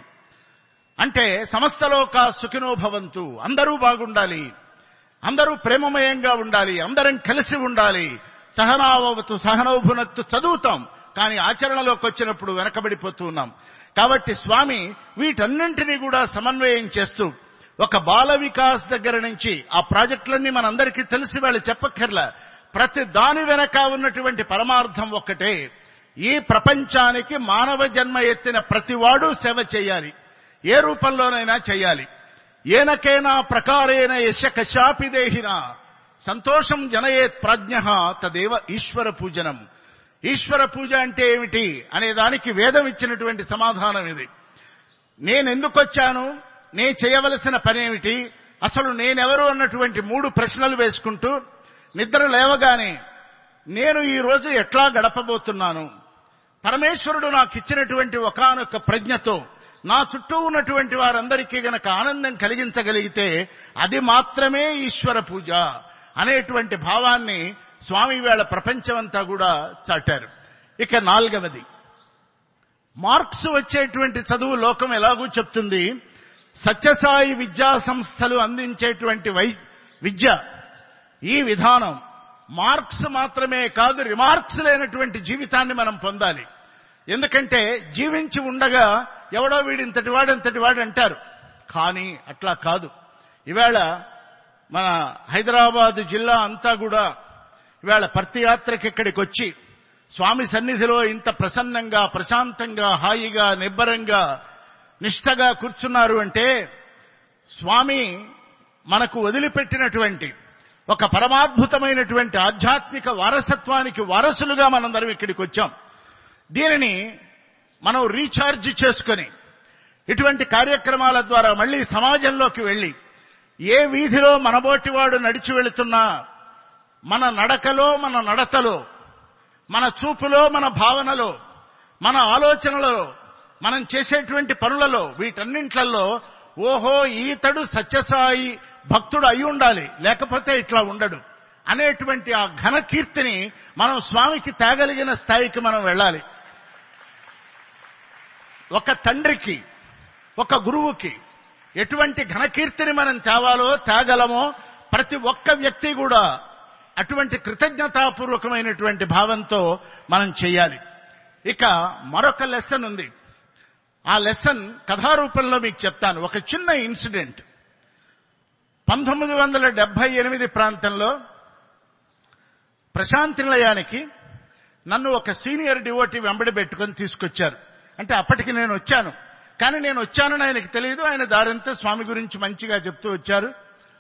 అంటే సమస్తలోక సుఖినో భవంతు అందరూ బాగుండాలి అందరూ ప్రేమమయంగా ఉండాలి అందరం కలిసి ఉండాలి సహనావతు సహనౌభునత్తు చదువుతాం కానీ ఆచరణలోకి వచ్చినప్పుడు వెనకబడిపోతూ ఉన్నాం కాబట్టి స్వామి వీటన్నింటినీ కూడా సమన్వయం చేస్తూ ఒక బాల వికాస్ దగ్గర నుంచి ఆ ప్రాజెక్టులన్నీ మనందరికీ తెలిసి వాళ్ళు చెప్పక్కర్లా ప్రతి దాని వెనక ఉన్నటువంటి పరమార్థం ఒక్కటే ఈ ప్రపంచానికి మానవ జన్మ ఎత్తిన ప్రతివాడు సేవ చేయాలి ఏ రూపంలోనైనా చేయాలి ఏనకేనా ప్రకారేణ యశ కశాపి దేహిన సంతోషం జనయేత్ ప్రాజ్ఞ తదేవ ఈశ్వర పూజనం ఈశ్వర పూజ అంటే ఏమిటి అనే దానికి వేదం ఇచ్చినటువంటి సమాధానం ఇది నేనెందుకొచ్చాను నే చేయవలసిన పనేమిటి అసలు నేనెవరు అన్నటువంటి మూడు ప్రశ్నలు వేసుకుంటూ నిద్ర లేవగానే నేను ఈ రోజు ఎట్లా గడపబోతున్నాను పరమేశ్వరుడు నాకు ఇచ్చినటువంటి ఒకానొక ప్రజ్ఞతో నా చుట్టూ ఉన్నటువంటి వారందరికీ గనక ఆనందం కలిగించగలిగితే అది మాత్రమే ఈశ్వర పూజ అనేటువంటి భావాన్ని స్వామి వేళ ప్రపంచమంతా కూడా చాటారు ఇక నాలుగవది మార్క్స్ వచ్చేటువంటి చదువు లోకం ఎలాగూ చెప్తుంది సత్యసాయి విద్యా సంస్థలు అందించేటువంటి వై విద్య ఈ విధానం మార్క్స్ మాత్రమే కాదు రిమార్క్స్ లేనటువంటి జీవితాన్ని మనం పొందాలి ఎందుకంటే జీవించి ఉండగా ఎవడో వీడు ఇంతటి వాడు ఇంతటి వాడు అంటారు కానీ అట్లా కాదు ఈవేళ మన హైదరాబాద్ జిల్లా అంతా కూడా ఇవాళ పర్తియాత్రకి ఇక్కడికి వచ్చి స్వామి సన్నిధిలో ఇంత ప్రసన్నంగా ప్రశాంతంగా హాయిగా నిబ్బరంగా నిష్టగా కూర్చున్నారు అంటే స్వామి మనకు వదిలిపెట్టినటువంటి ఒక పరమాద్భుతమైనటువంటి ఆధ్యాత్మిక వారసత్వానికి వారసులుగా మనందరం ఇక్కడికి వచ్చాం దీనిని మనం రీఛార్జ్ చేసుకొని ఇటువంటి కార్యక్రమాల ద్వారా మళ్ళీ సమాజంలోకి వెళ్ళి ఏ వీధిలో మనబోటివాడు నడిచి వెళుతున్నా మన నడకలో మన నడతలో మన చూపులో మన భావనలో మన ఆలోచనలలో మనం చేసేటువంటి పనులలో వీటన్నింట్లలో ఓహో ఈతడు సత్యసాయి భక్తుడు అయి ఉండాలి లేకపోతే ఇట్లా ఉండడు అనేటువంటి ఆ ఘన కీర్తిని మనం స్వామికి తేగలిగిన స్థాయికి మనం వెళ్ళాలి ఒక తండ్రికి ఒక గురువుకి ఎటువంటి ఘనకీర్తిని మనం తేవాలో తేగలమో ప్రతి ఒక్క వ్యక్తి కూడా అటువంటి కృతజ్ఞతాపూర్వకమైనటువంటి భావంతో మనం చేయాలి ఇక మరొక లెసన్ ఉంది ఆ లెసన్ కథారూపంలో మీకు చెప్తాను ఒక చిన్న ఇన్సిడెంట్ పంతొమ్మిది వందల డెబ్బై ఎనిమిది ప్రాంతంలో ప్రశాంతి నిలయానికి నన్ను ఒక సీనియర్ డివోటీ వెంబడి పెట్టుకొని తీసుకొచ్చారు అంటే అప్పటికి నేను వచ్చాను కానీ నేను వచ్చానని ఆయనకు తెలియదు ఆయన దారంతా స్వామి గురించి మంచిగా చెప్తూ వచ్చారు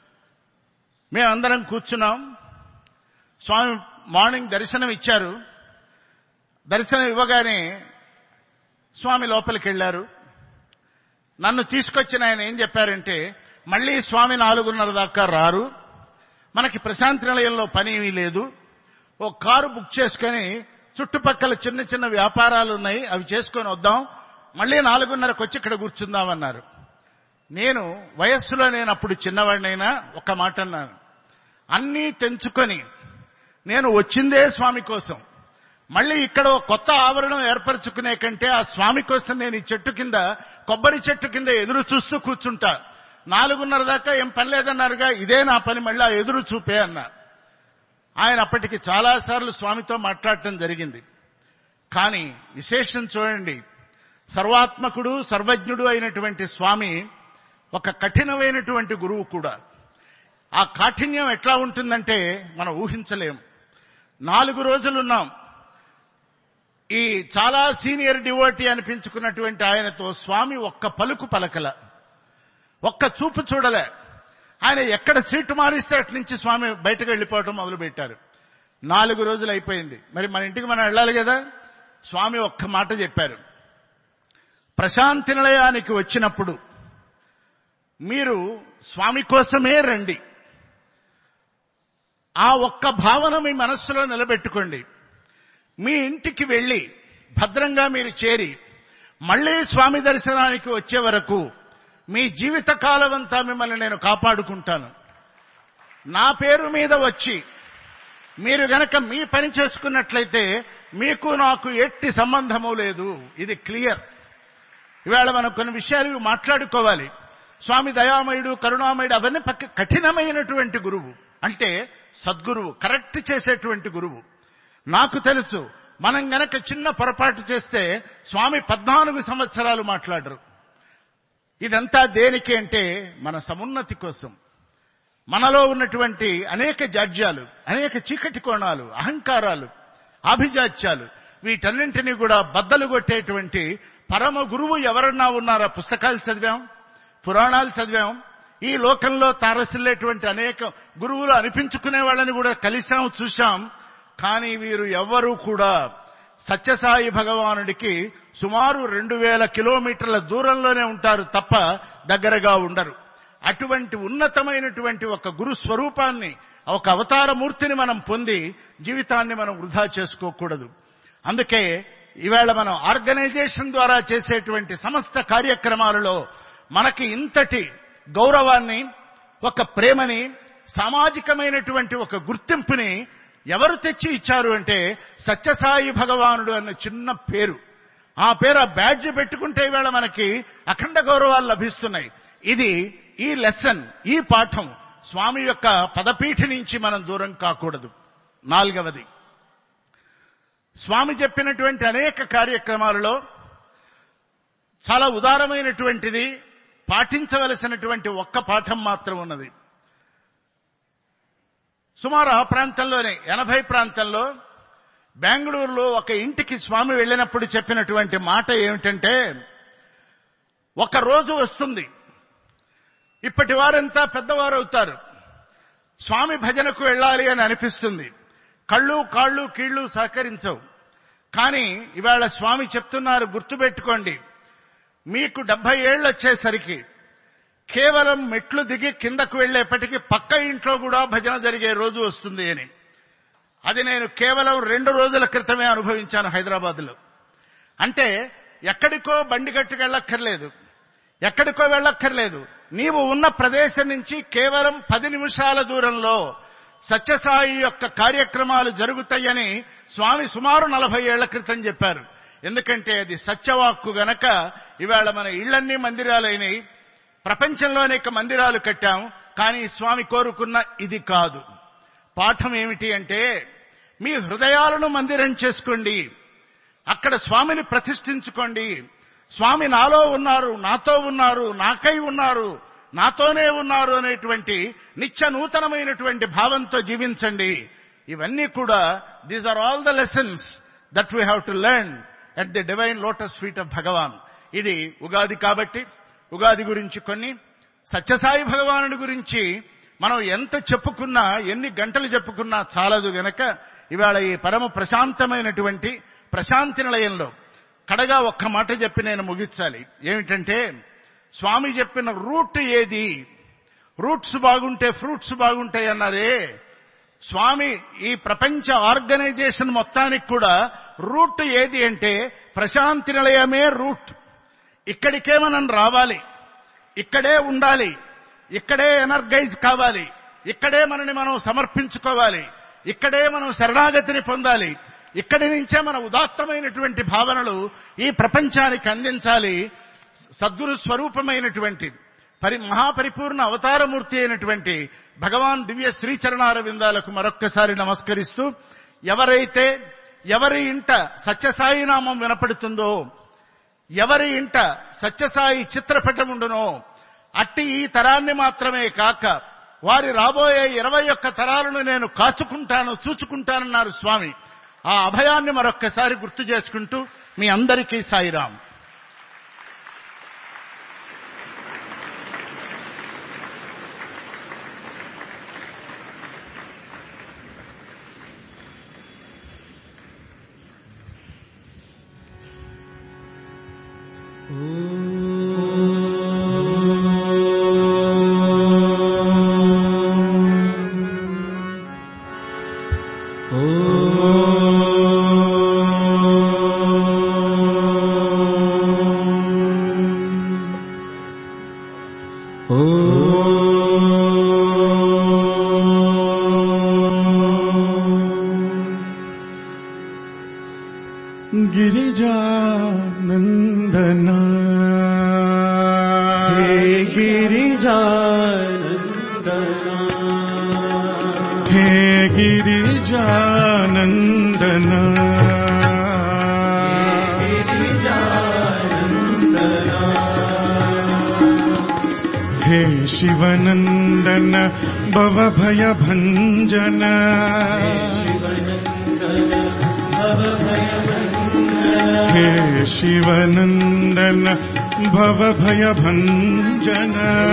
మేమందరం కూర్చున్నాం స్వామి మార్నింగ్ దర్శనం ఇచ్చారు దర్శనం ఇవ్వగానే స్వామి లోపలికి వెళ్ళారు నన్ను తీసుకొచ్చిన ఆయన ఏం చెప్పారంటే మళ్ళీ స్వామి నాలుగున్నర దాకా రారు మనకి ప్రశాంతి నిలయంలో పని ఏమీ లేదు ఓ కారు బుక్ చేసుకొని చుట్టుపక్కల చిన్న చిన్న వ్యాపారాలు ఉన్నాయి అవి చేసుకొని వద్దాం మళ్ళీ నాలుగున్నరకు వచ్చి ఇక్కడ కూర్చుందామన్నారు నేను వయస్సులో నేను అప్పుడు చిన్నవాడినైనా ఒక మాట అన్నాను అన్నీ తెంచుకొని నేను వచ్చిందే స్వామి కోసం మళ్ళీ ఇక్కడ ఒక కొత్త ఆవరణం ఏర్పరచుకునే కంటే ఆ స్వామి కోసం నేను ఈ చెట్టు కింద కొబ్బరి చెట్టు కింద ఎదురు చూస్తూ కూర్చుంటా నాలుగున్నర దాకా ఏం పని లేదన్నారుగా ఇదే నా పని మళ్ళీ ఆ ఎదురు చూపే అన్నా ఆయన అప్పటికి చాలాసార్లు స్వామితో మాట్లాడటం జరిగింది కానీ విశేషం చూడండి సర్వాత్మకుడు సర్వజ్ఞుడు అయినటువంటి స్వామి ఒక కఠినమైనటువంటి గురువు కూడా ఆ కాఠిన్యం ఎట్లా ఉంటుందంటే మనం ఊహించలేం నాలుగు రోజులున్నాం ఈ చాలా సీనియర్ డివోటీ అనిపించుకున్నటువంటి ఆయనతో స్వామి ఒక్క పలుకు పలకల ఒక్క చూపు చూడలే ఆయన ఎక్కడ సీటు మారిస్తే అటు నుంచి స్వామి బయటకు వెళ్ళిపోవటం మొదలుపెట్టారు నాలుగు రోజులు అయిపోయింది మరి మన ఇంటికి మనం వెళ్ళాలి కదా స్వామి ఒక్క మాట చెప్పారు ప్రశాంతి నిలయానికి వచ్చినప్పుడు మీరు స్వామి కోసమే రండి ఆ ఒక్క భావన మీ మనస్సులో నిలబెట్టుకోండి మీ ఇంటికి వెళ్ళి భద్రంగా మీరు చేరి మళ్ళీ స్వామి దర్శనానికి వచ్చే వరకు మీ జీవిత కాలమంతా మిమ్మల్ని నేను కాపాడుకుంటాను నా పేరు మీద వచ్చి మీరు గనక మీ పని చేసుకున్నట్లయితే మీకు నాకు ఎట్టి సంబంధము లేదు ఇది క్లియర్ ఇవాళ మనం కొన్ని విషయాలు మాట్లాడుకోవాలి స్వామి దయామయుడు కరుణామయుడు అవన్నీ పక్క కఠినమైనటువంటి గురువు అంటే సద్గురువు కరెక్ట్ చేసేటువంటి గురువు నాకు తెలుసు మనం గనక చిన్న పొరపాటు చేస్తే స్వామి పద్నాలుగు సంవత్సరాలు మాట్లాడరు ఇదంతా దేనికి అంటే మన సమున్నతి కోసం మనలో ఉన్నటువంటి అనేక జాడ్యాలు అనేక చీకటి కోణాలు అహంకారాలు ఆభిజాత్యాలు వీటన్నింటినీ కూడా బద్దలు కొట్టేటువంటి పరమ గురువు ఎవరన్నా ఉన్నారా పుస్తకాలు చదివాం పురాణాలు చదివాం ఈ లోకంలో తారసిల్లేటువంటి అనేక గురువులు అనిపించుకునే వాళ్ళని కూడా కలిశాం చూశాం కానీ వీరు ఎవ్వరూ కూడా సత్యసాయి భగవానుడికి సుమారు రెండు వేల కిలోమీటర్ల దూరంలోనే ఉంటారు తప్ప దగ్గరగా ఉండరు అటువంటి ఉన్నతమైనటువంటి ఒక గురు స్వరూపాన్ని ఒక అవతార మూర్తిని మనం పొంది జీవితాన్ని మనం వృధా చేసుకోకూడదు అందుకే ఈవేళ మనం ఆర్గనైజేషన్ ద్వారా చేసేటువంటి సమస్త కార్యక్రమాలలో మనకి ఇంతటి గౌరవాన్ని ఒక ప్రేమని సామాజికమైనటువంటి ఒక గుర్తింపుని ఎవరు తెచ్చి ఇచ్చారు అంటే సత్యసాయి భగవానుడు అన్న చిన్న పేరు ఆ పేరు ఆ బ్యాడ్జ్ పెట్టుకుంటే ఈవేళ మనకి అఖండ గౌరవాలు లభిస్తున్నాయి ఇది ఈ లెసన్ ఈ పాఠం స్వామి యొక్క పదపీఠ నుంచి మనం దూరం కాకూడదు నాలుగవది స్వామి చెప్పినటువంటి అనేక కార్యక్రమాలలో చాలా ఉదారమైనటువంటిది పాటించవలసినటువంటి ఒక్క పాఠం మాత్రం ఉన్నది సుమారు ఆ ప్రాంతంలోనే ఎనభై ప్రాంతంలో బెంగళూరులో ఒక ఇంటికి స్వామి వెళ్ళినప్పుడు చెప్పినటువంటి మాట ఏమిటంటే ఒక రోజు వస్తుంది ఇప్పటి వారంతా పెద్దవారు అవుతారు స్వామి భజనకు వెళ్ళాలి అని అనిపిస్తుంది కళ్ళు కాళ్ళు కీళ్లు సహకరించవు కానీ ఇవాళ స్వామి చెప్తున్నారు గుర్తుపెట్టుకోండి మీకు డెబ్బై ఏళ్ళు వచ్చేసరికి కేవలం మెట్లు దిగి కిందకు వెళ్లేపటికి పక్క ఇంట్లో కూడా భజన జరిగే రోజు వస్తుంది అని అది నేను కేవలం రెండు రోజుల క్రితమే అనుభవించాను హైదరాబాద్లో అంటే ఎక్కడికో బండి కట్టుకెళ్ళక్కర్లేదు ఎక్కడికో వెళ్ళక్కర్లేదు నీవు ఉన్న ప్రదేశం నుంచి కేవలం పది నిమిషాల దూరంలో సత్యసాయి యొక్క కార్యక్రమాలు జరుగుతాయని స్వామి సుమారు నలభై ఏళ్ల క్రితం చెప్పారు ఎందుకంటే అది సత్యవాక్కు గనక ఇవాళ మన ఇళ్లన్నీ మందిరాలైనవి ప్రపంచంలో అనేక మందిరాలు కట్టాం కానీ స్వామి కోరుకున్న ఇది కాదు పాఠం ఏమిటి అంటే మీ హృదయాలను మందిరం చేసుకోండి అక్కడ స్వామిని ప్రతిష్ఠించుకోండి స్వామి నాలో ఉన్నారు నాతో ఉన్నారు నాకై ఉన్నారు నాతోనే ఉన్నారు అనేటువంటి నిత్య నూతనమైనటువంటి భావంతో జీవించండి ఇవన్నీ కూడా these are all the lessons that we have to learn at the divine lotus feet of Bhagavan ఇది ఉగాది కాబట్టి ఉగాది గురించి కొన్ని సత్యసాయి భగవానుడి గురించి మనం ఎంత చెప్పుకున్నా ఎన్ని గంటలు చెప్పుకున్నా చాలదు గనక ఇవాళ ఈ పరమ ప్రశాంతమైనటువంటి ప్రశాంతి నిలయంలో కడగా ఒక్క మాట చెప్పి నేను ముగించాలి ఏమిటంటే స్వామి చెప్పిన రూట్ ఏది రూట్స్ బాగుంటే ఫ్రూట్స్ బాగుంటాయి అన్నారే స్వామి ఈ ప్రపంచ ఆర్గనైజేషన్ మొత్తానికి కూడా రూట్ ఏది అంటే ప్రశాంతి నిలయమే రూట్ ఇక్కడికే మనం రావాలి ఇక్కడే ఉండాలి ఇక్కడే ఎనర్గైజ్ కావాలి ఇక్కడే మనని మనం సమర్పించుకోవాలి ఇక్కడే మనం శరణాగతిని పొందాలి ఇక్కడి నుంచే మన ఉదాత్తమైనటువంటి భావనలు ఈ ప్రపంచానికి అందించాలి సద్గురు స్వరూపమైనటువంటి పరి మహాపరిపూర్ణ అవతారమూర్తి అయినటువంటి భగవాన్ దివ్య శ్రీచరణార విందాలకు మరొక్కసారి నమస్కరిస్తూ ఎవరైతే ఎవరి ఇంట సత్యసాయి నామం వినపడుతుందో ఎవరి ఇంట సత్యసాయి చిత్రపటం ఉండునో అట్టి ఈ తరాన్ని మాత్రమే కాక వారి రాబోయే ఇరవై ఒక్క తరాలను నేను కాచుకుంటాను చూచుకుంటానన్నారు స్వామి ఆ అభయాన్ని మరొక్కసారి గుర్తు చేసుకుంటూ మీ అందరికీ సాయిరాం गिरिजानन्दन हे गिरिजानन्दन हे गिरिजानन्दन हे शिवनन्दन भवभयभञ्जन हे शिवनन्दन भवभयभञ्जन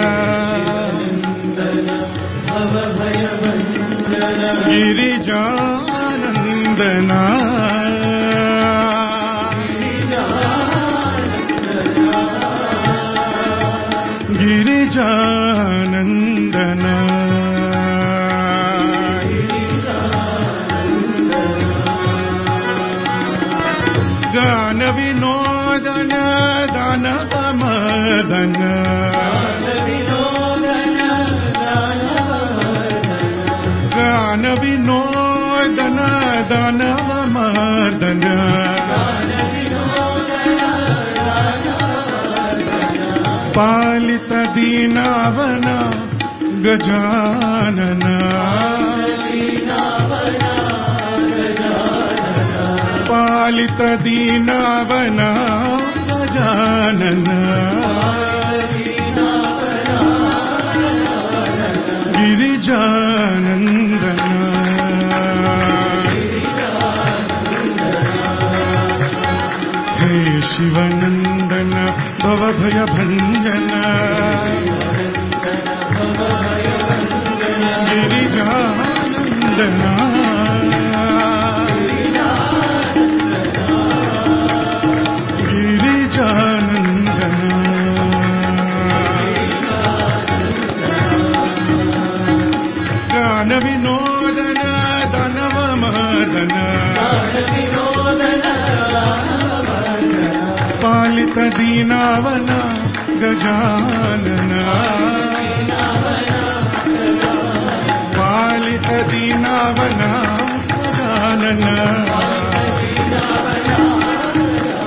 गिरिजानन्दना गिरिजानन्दना गान विनोदन दानवमदन गान विनोदन दानवमर्दन पालित दीनावन गजानन पालित दीनावना गजानन गिरिजानन्दन हे शिवनन्दन भवभयभञ्जन गिरिजानन्दना गिरिजानन्दन गान विनोदन धनवमदन पालित दीनावन गजानन पालित दीनावन गजानन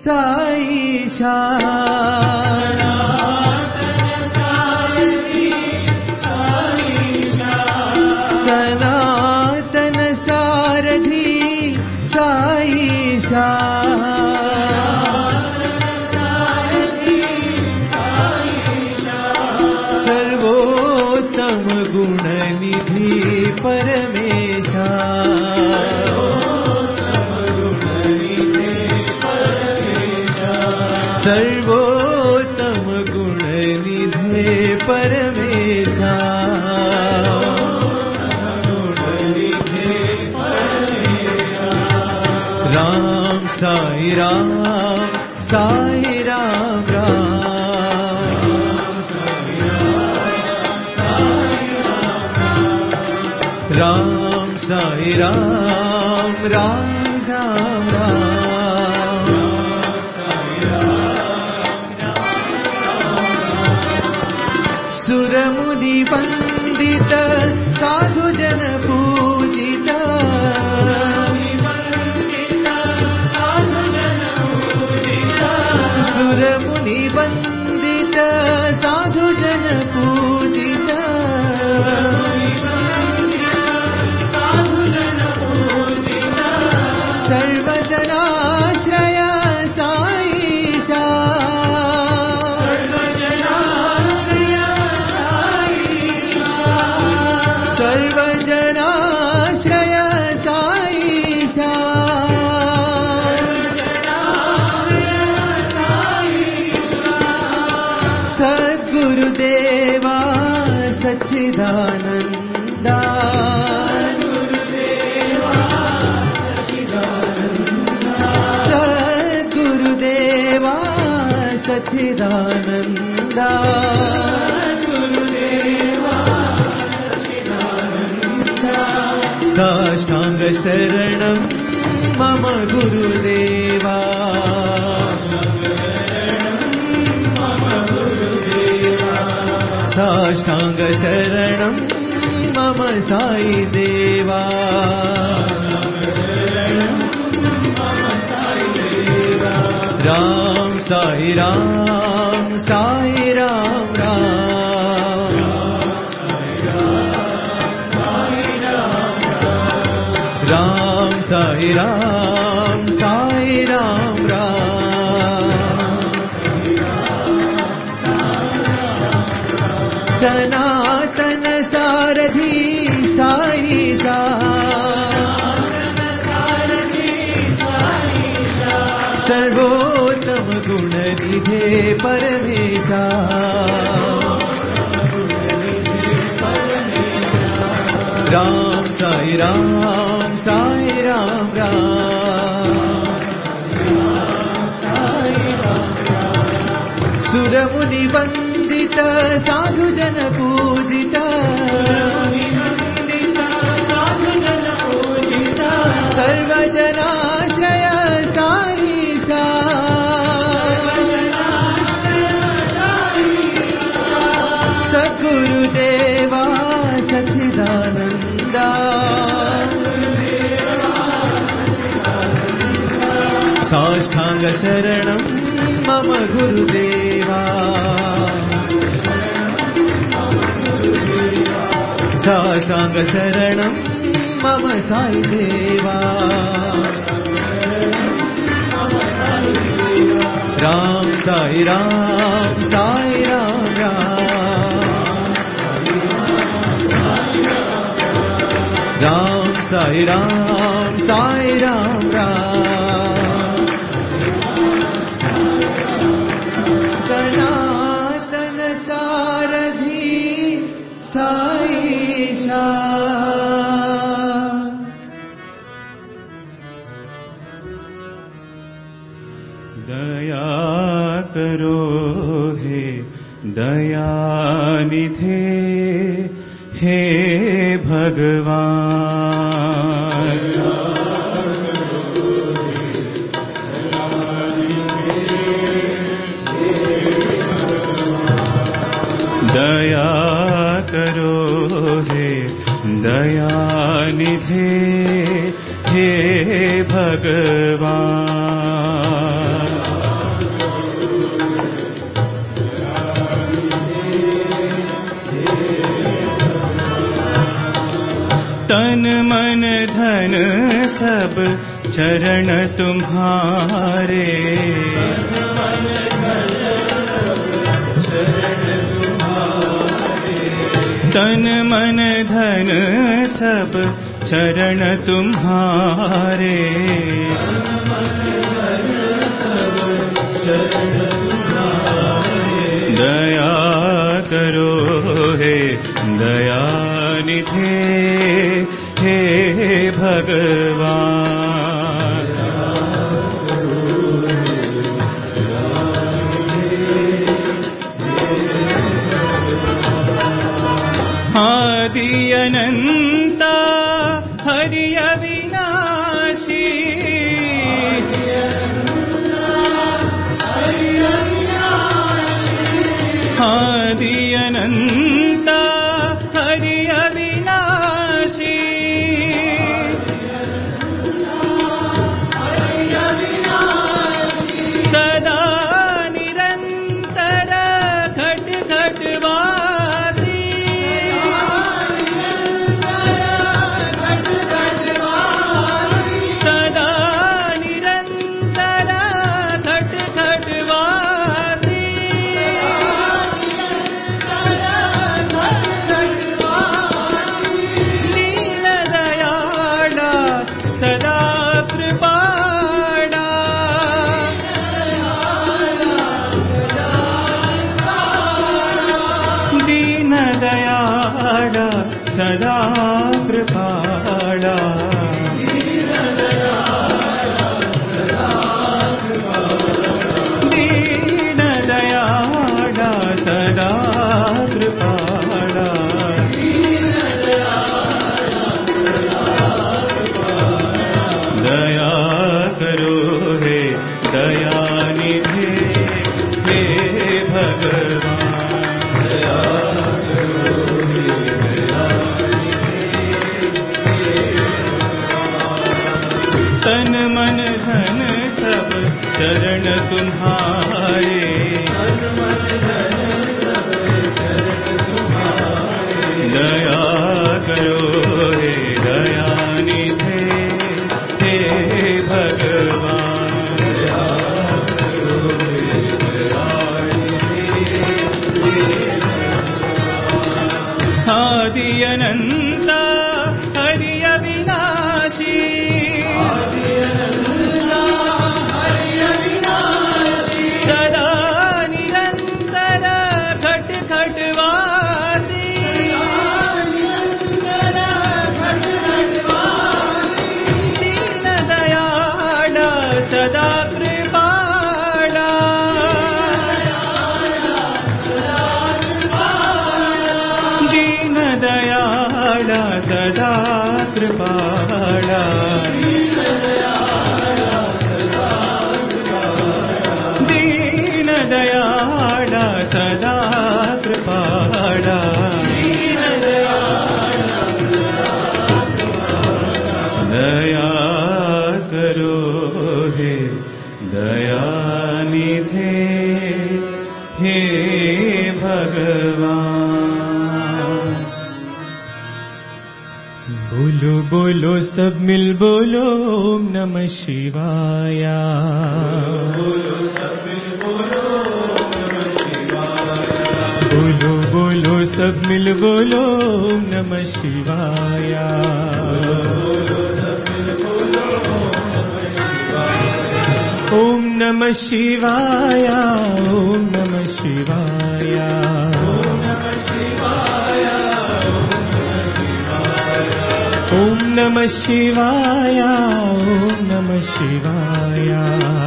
साईशा सनातन सारथी साईशा सर्वोत्तम गुणनिधि परमेशा सर्वोत्तम गुणनिधे परमेशा राम साई राम साई राम राम राम साई राम राम राम राम सुरमुनि वन्दित साधु जन पूजित सुरमुनि वन्दित साधु जन पूजित सर्वजनाश्रय साईशा सर्वजनाश्रय साईशा सद्गुरुदेवा सच्चिदानन्दा सद्गुरुदेवा सच्चिदानन्दा साष्टाङ्ग शरणं मम गुरुदेवा साष्टाङ्ग शरणं मम साई देवा राम साई राम साई राम राम राम साई राम साई राम राम सनातन सारथी साई सा सर्वोत्तम गुणनिधे परमेशा राम साई राम साई राम राम सुरमुनि वन्दित साधु जन पूजित सर्वजनाश्रय सारीशा सद्गुरुदेवा सच्चिदानन्दा साष्टाङ्ग शरणं मम गुरुदेवा साष्टाङ्ग शरणं मम साई देवा राम साई राम साई राम राम राम साई राम साई राम राम सनातन सारथी साईशा दया करो हे दयानिधे हे भगवान दया करो हे दयानिधे हे भगवान तन मन धन सब चरण तुम्हारे तन मन धन सब चरण तुम्हारे दया करो हे दया निधे हे भगवान आदि अनन्ता हरि अविनाशी आदि अनन्ता हरि अविनाशी सदा निरन्तर घट घटवासी सदा निरन्तर घट घटवासी दीनदयाळ सदा कृपाळा दीनदयाळ सदा कृपाळा दीनदयाळ सदा कृपाळा दया करो हे दया निधे हे भगवान दया करो हे दया तन मन धन सब चरण तुम्हारे दया करो हे दया निधे हे भगवान दया करो हे दया आदि अनन्ता हरि अविनाशी सदा निरन्तर घट घटवासी दीनदयाळ सदा कृपाळा दीनदयाळ सदा कृपाळा दीनदयाळ सदा कृपाळा दया करो हे दया निधे हे भगवान बोलो बोलो सब मिल बोलो ओम नमः शिवाया बोलो सब मिल बोलो बोलो बोलो सब मिल बोलो ओम नमः शिवाया ओम नमः शिवाया ओम नमः शिवाया ओम नमः शिवाया ओम नमः शिवाया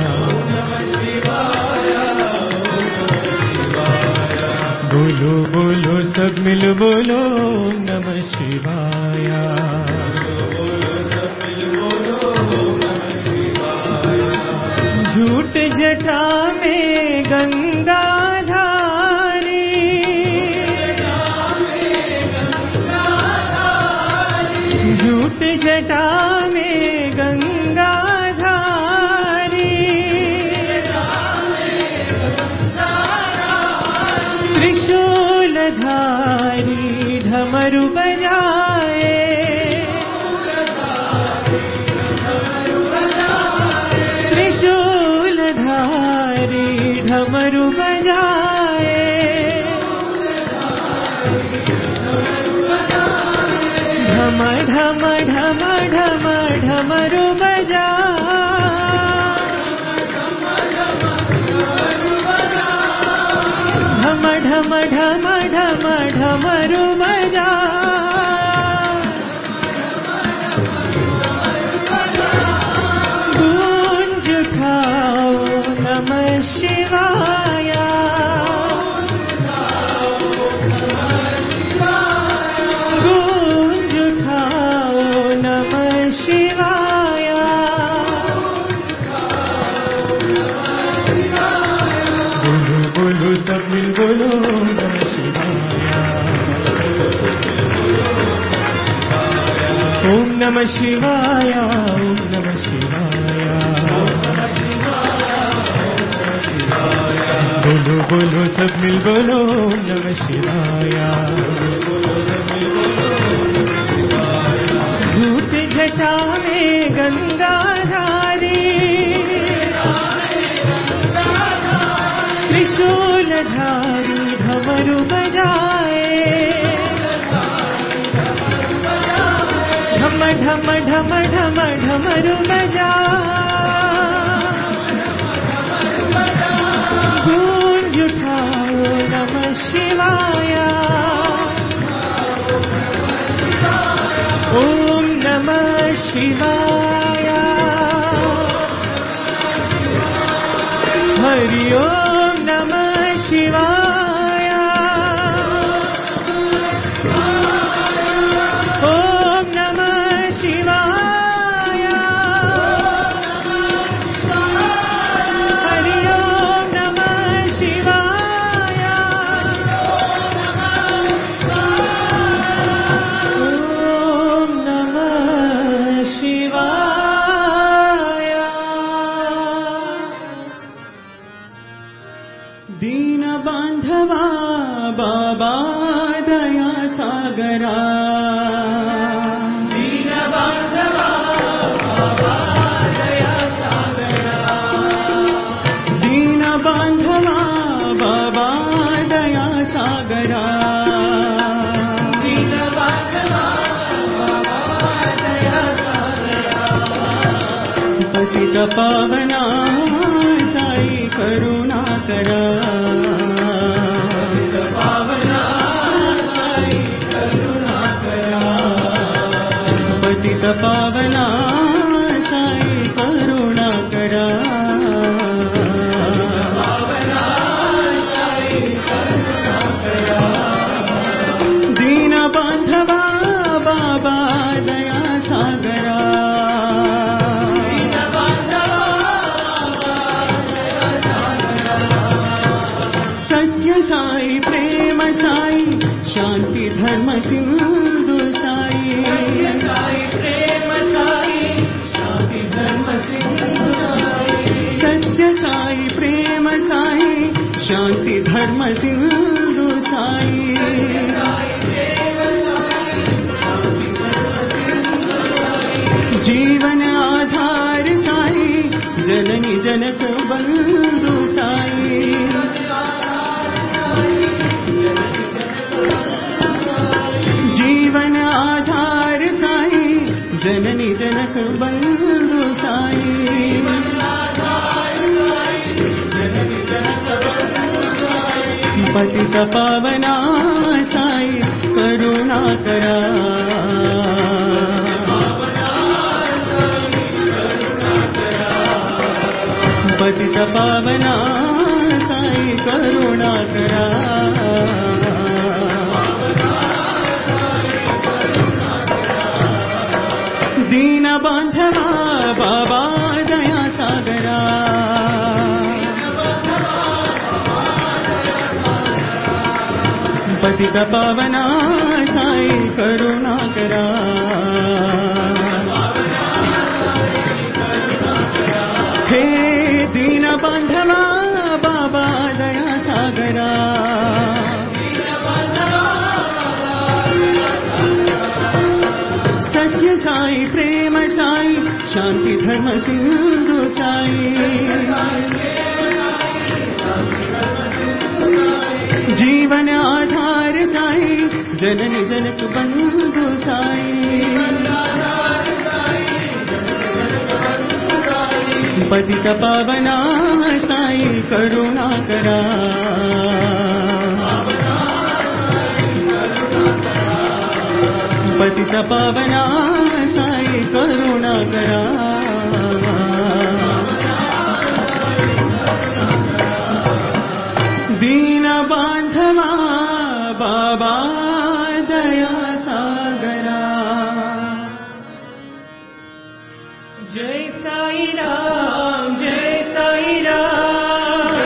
बोलो बोलो सब मिल बोलो ओम नमः शिवाया झूठ जटा में गंगा धारी झूठ जटा में गंगा धारी त्रिशूल धारी ढमरु बजाए ढम ढम ढम ढमरु बजा गूंज उठाओ नमः शिवाय गूंज उठाओ नमः शिवाय बोलो बोलो सब मिल बोलो नमः शिवाय ओम नमः शिवाय ओम नमः शिवाय बोलो बोलो सब मिल बोलो ओम नमः शिवाय धूप जटा में गंगाधारी त्रिशूलधारी भमरु बजाए ढम ढम ढम ढम ढमरु बजा गूंज उठाओ नमः शिवाय ओम नमः शिवाय हरि ओम नमः शिवाय ओम नमः शिवाय हरि ओम नमः शिवाय ओम नमः शिवाय दीन बांधवा बाबा दया सागरा दीन बांधवा बाबा दया सागरा दीन बांधवा बाबा दया सागरा दीन बांधवा बाबा दया सागरा पतित पावना साई करुणा करा पावना साई करुणा करा पतित पावना साई करुणा करा दीन बांधवा बाबा दया सागरा सत्य साई प्रेम साई शांति धर्म सिंधु साई प्रेम साई शांति धर्म सत्य साई प्रेम साई शांति धर्म सिंधु साई जीवन आधार साई जननी जनक बंधु साई जीवन आधार साई जननी जनक बंधु साई पतित पावना साई करुणा करा पतित पावना साई करुणा करा दीन बांधवा बाबा दया सागरा पतित पावना साई करुणा करा हे दीन बांधवा बाबा दया सागरा सत्य साई प्रेम साई शांति धर्म सिंधु साई जीवन आधार साई जननी जनक बंधु साई पतित पावना साई करुणा करा पतित पावना साई करुणा करा दीन बांधवा बाबा दया सागरा जय साई राम जय साई राम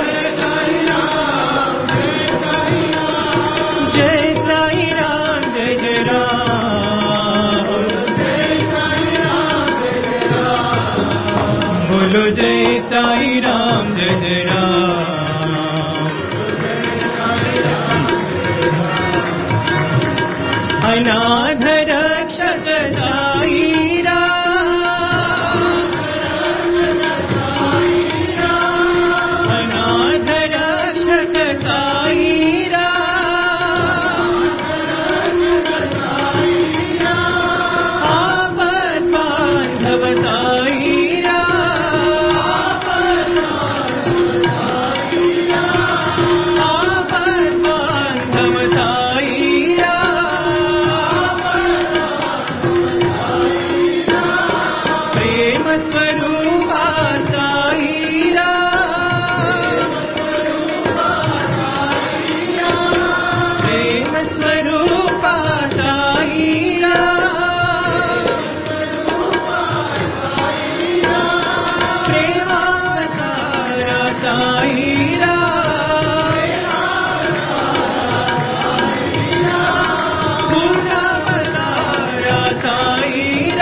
जय साई राम जय जय राम बोलो जय साई राम जय जय राम अनाथ रक्षक साई राम अनाथ रक्षक साई राम आपद बांधव साई आपद बांधव साई प्रेम स्वरूपा साई प्रेम स्वरूपा साई प्रेमावतारा साई पूर्णावतारा साई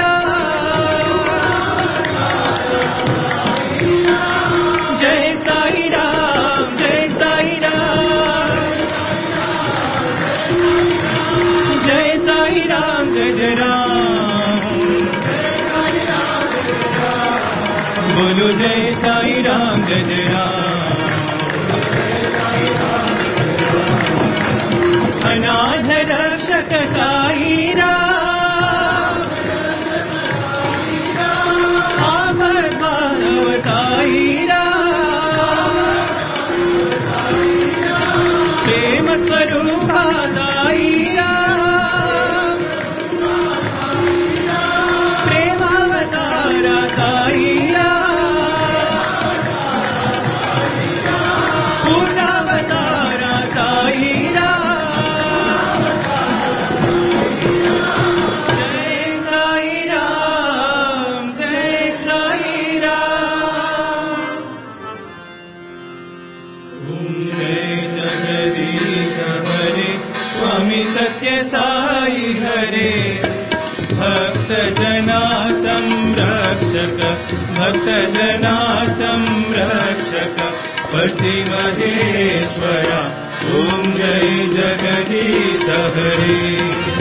जय साई राम जय साई राम जय साई राम जय जय राम बोलो जय साई राम जय जय राम अनाथ रक्षक साई राम आपद मानव साई राम प्रेम स्वरूपा साई राम प्रेमावतारा साई पूर्णावतारा साई जय साई राम जय साई राम जय जगदीश हरे स्वामी सत्य साई हरे भक्त जना संरक्षक भक्त जना संरक्षक पति महेश्वरा ओम जय जगदीश हरे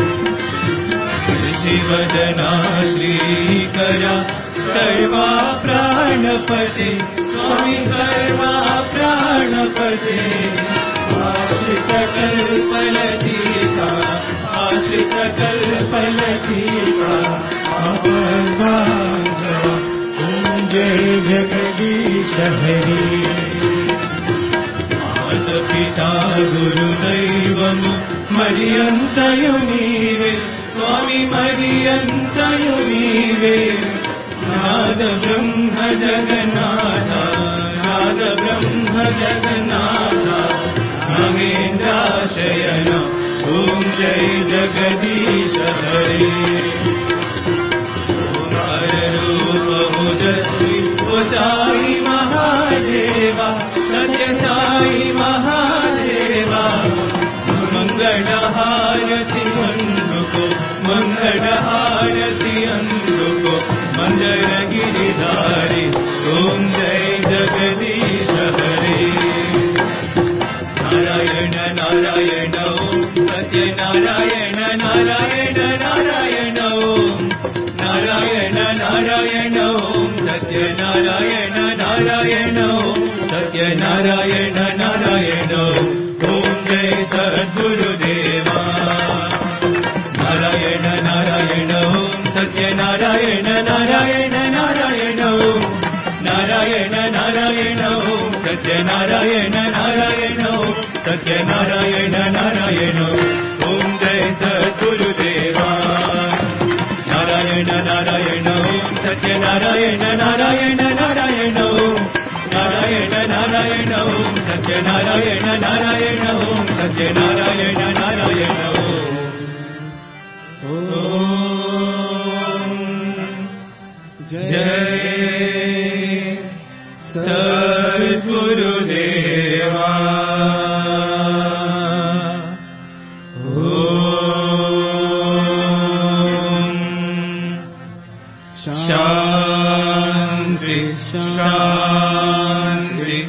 शिवजना श्रीकरा सर्वा प्राणपते स्वामी सर्वा प्राणपते आश्रित कल्पलतीका आश्रित कल्पलतीका ओम जय जगदीश हरी మాత పితా గురుదైవము మరి అంతయు నీవే స్వామి మరి అంతయు నీవే నాద బ్రహ్మ జగన్నాథ నాద బ్రహ్మ జగన్నాథ నమేంద్రాశయన ఓం జై జగదీశ హరే रूपमुजस्वी ओ साई महादेवा सत्य साई महादेवा మంగళహారతి అందుకో మంగళహారతి అందుకో మందరగిరిధారి ఓం జై జగదీశ హరే నారాయణ నారాయణ ఓం సత్యనారాయణ నారాయణ నారాయణ ఓం నారాయణ నారాయణ ఓం సత్యనారాయణ నారాయణ ఓం సత్యనారాయణ నారాయణ ఓం జయ సద్గురుదేవా నారాయణ నారాయణ ఓం సత్యనారాయణ నారాయణ నారాయణ ఓం నారాయణ నారాయణ ఓం సత్యనారాయణ నారాయణ ఓం సత్యనారాయణ నారాయణ ఓం జయ సద్గురుదేవా నారాయణ నారాయణ నారాయణ ఓం నారాయణ నారాయణ ఓం సత్యనారాయణ నారాయణ ఓం సత్యనారాయణ నారాయణ ఓం ఓం జయ సద్గురుదేవా ఓం శాంతి శాంతి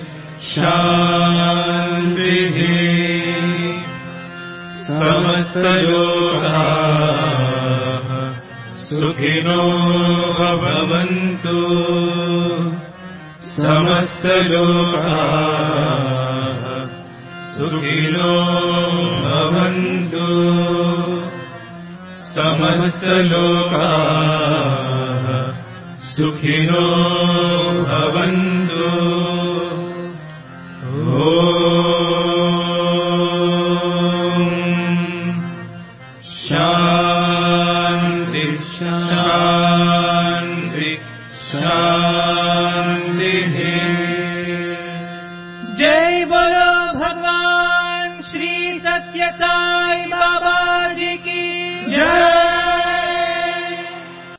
శాంతి సమస్తలోకా సుఖినో భవంతు సమస్తలోకా సుఖినో భవంతు సమస్తలోకా సుఖినో భవంతు ఓం శాంతి శాంతి శాంతి जय बोलो भगवान श्री सत्य साई बाबा जी की जय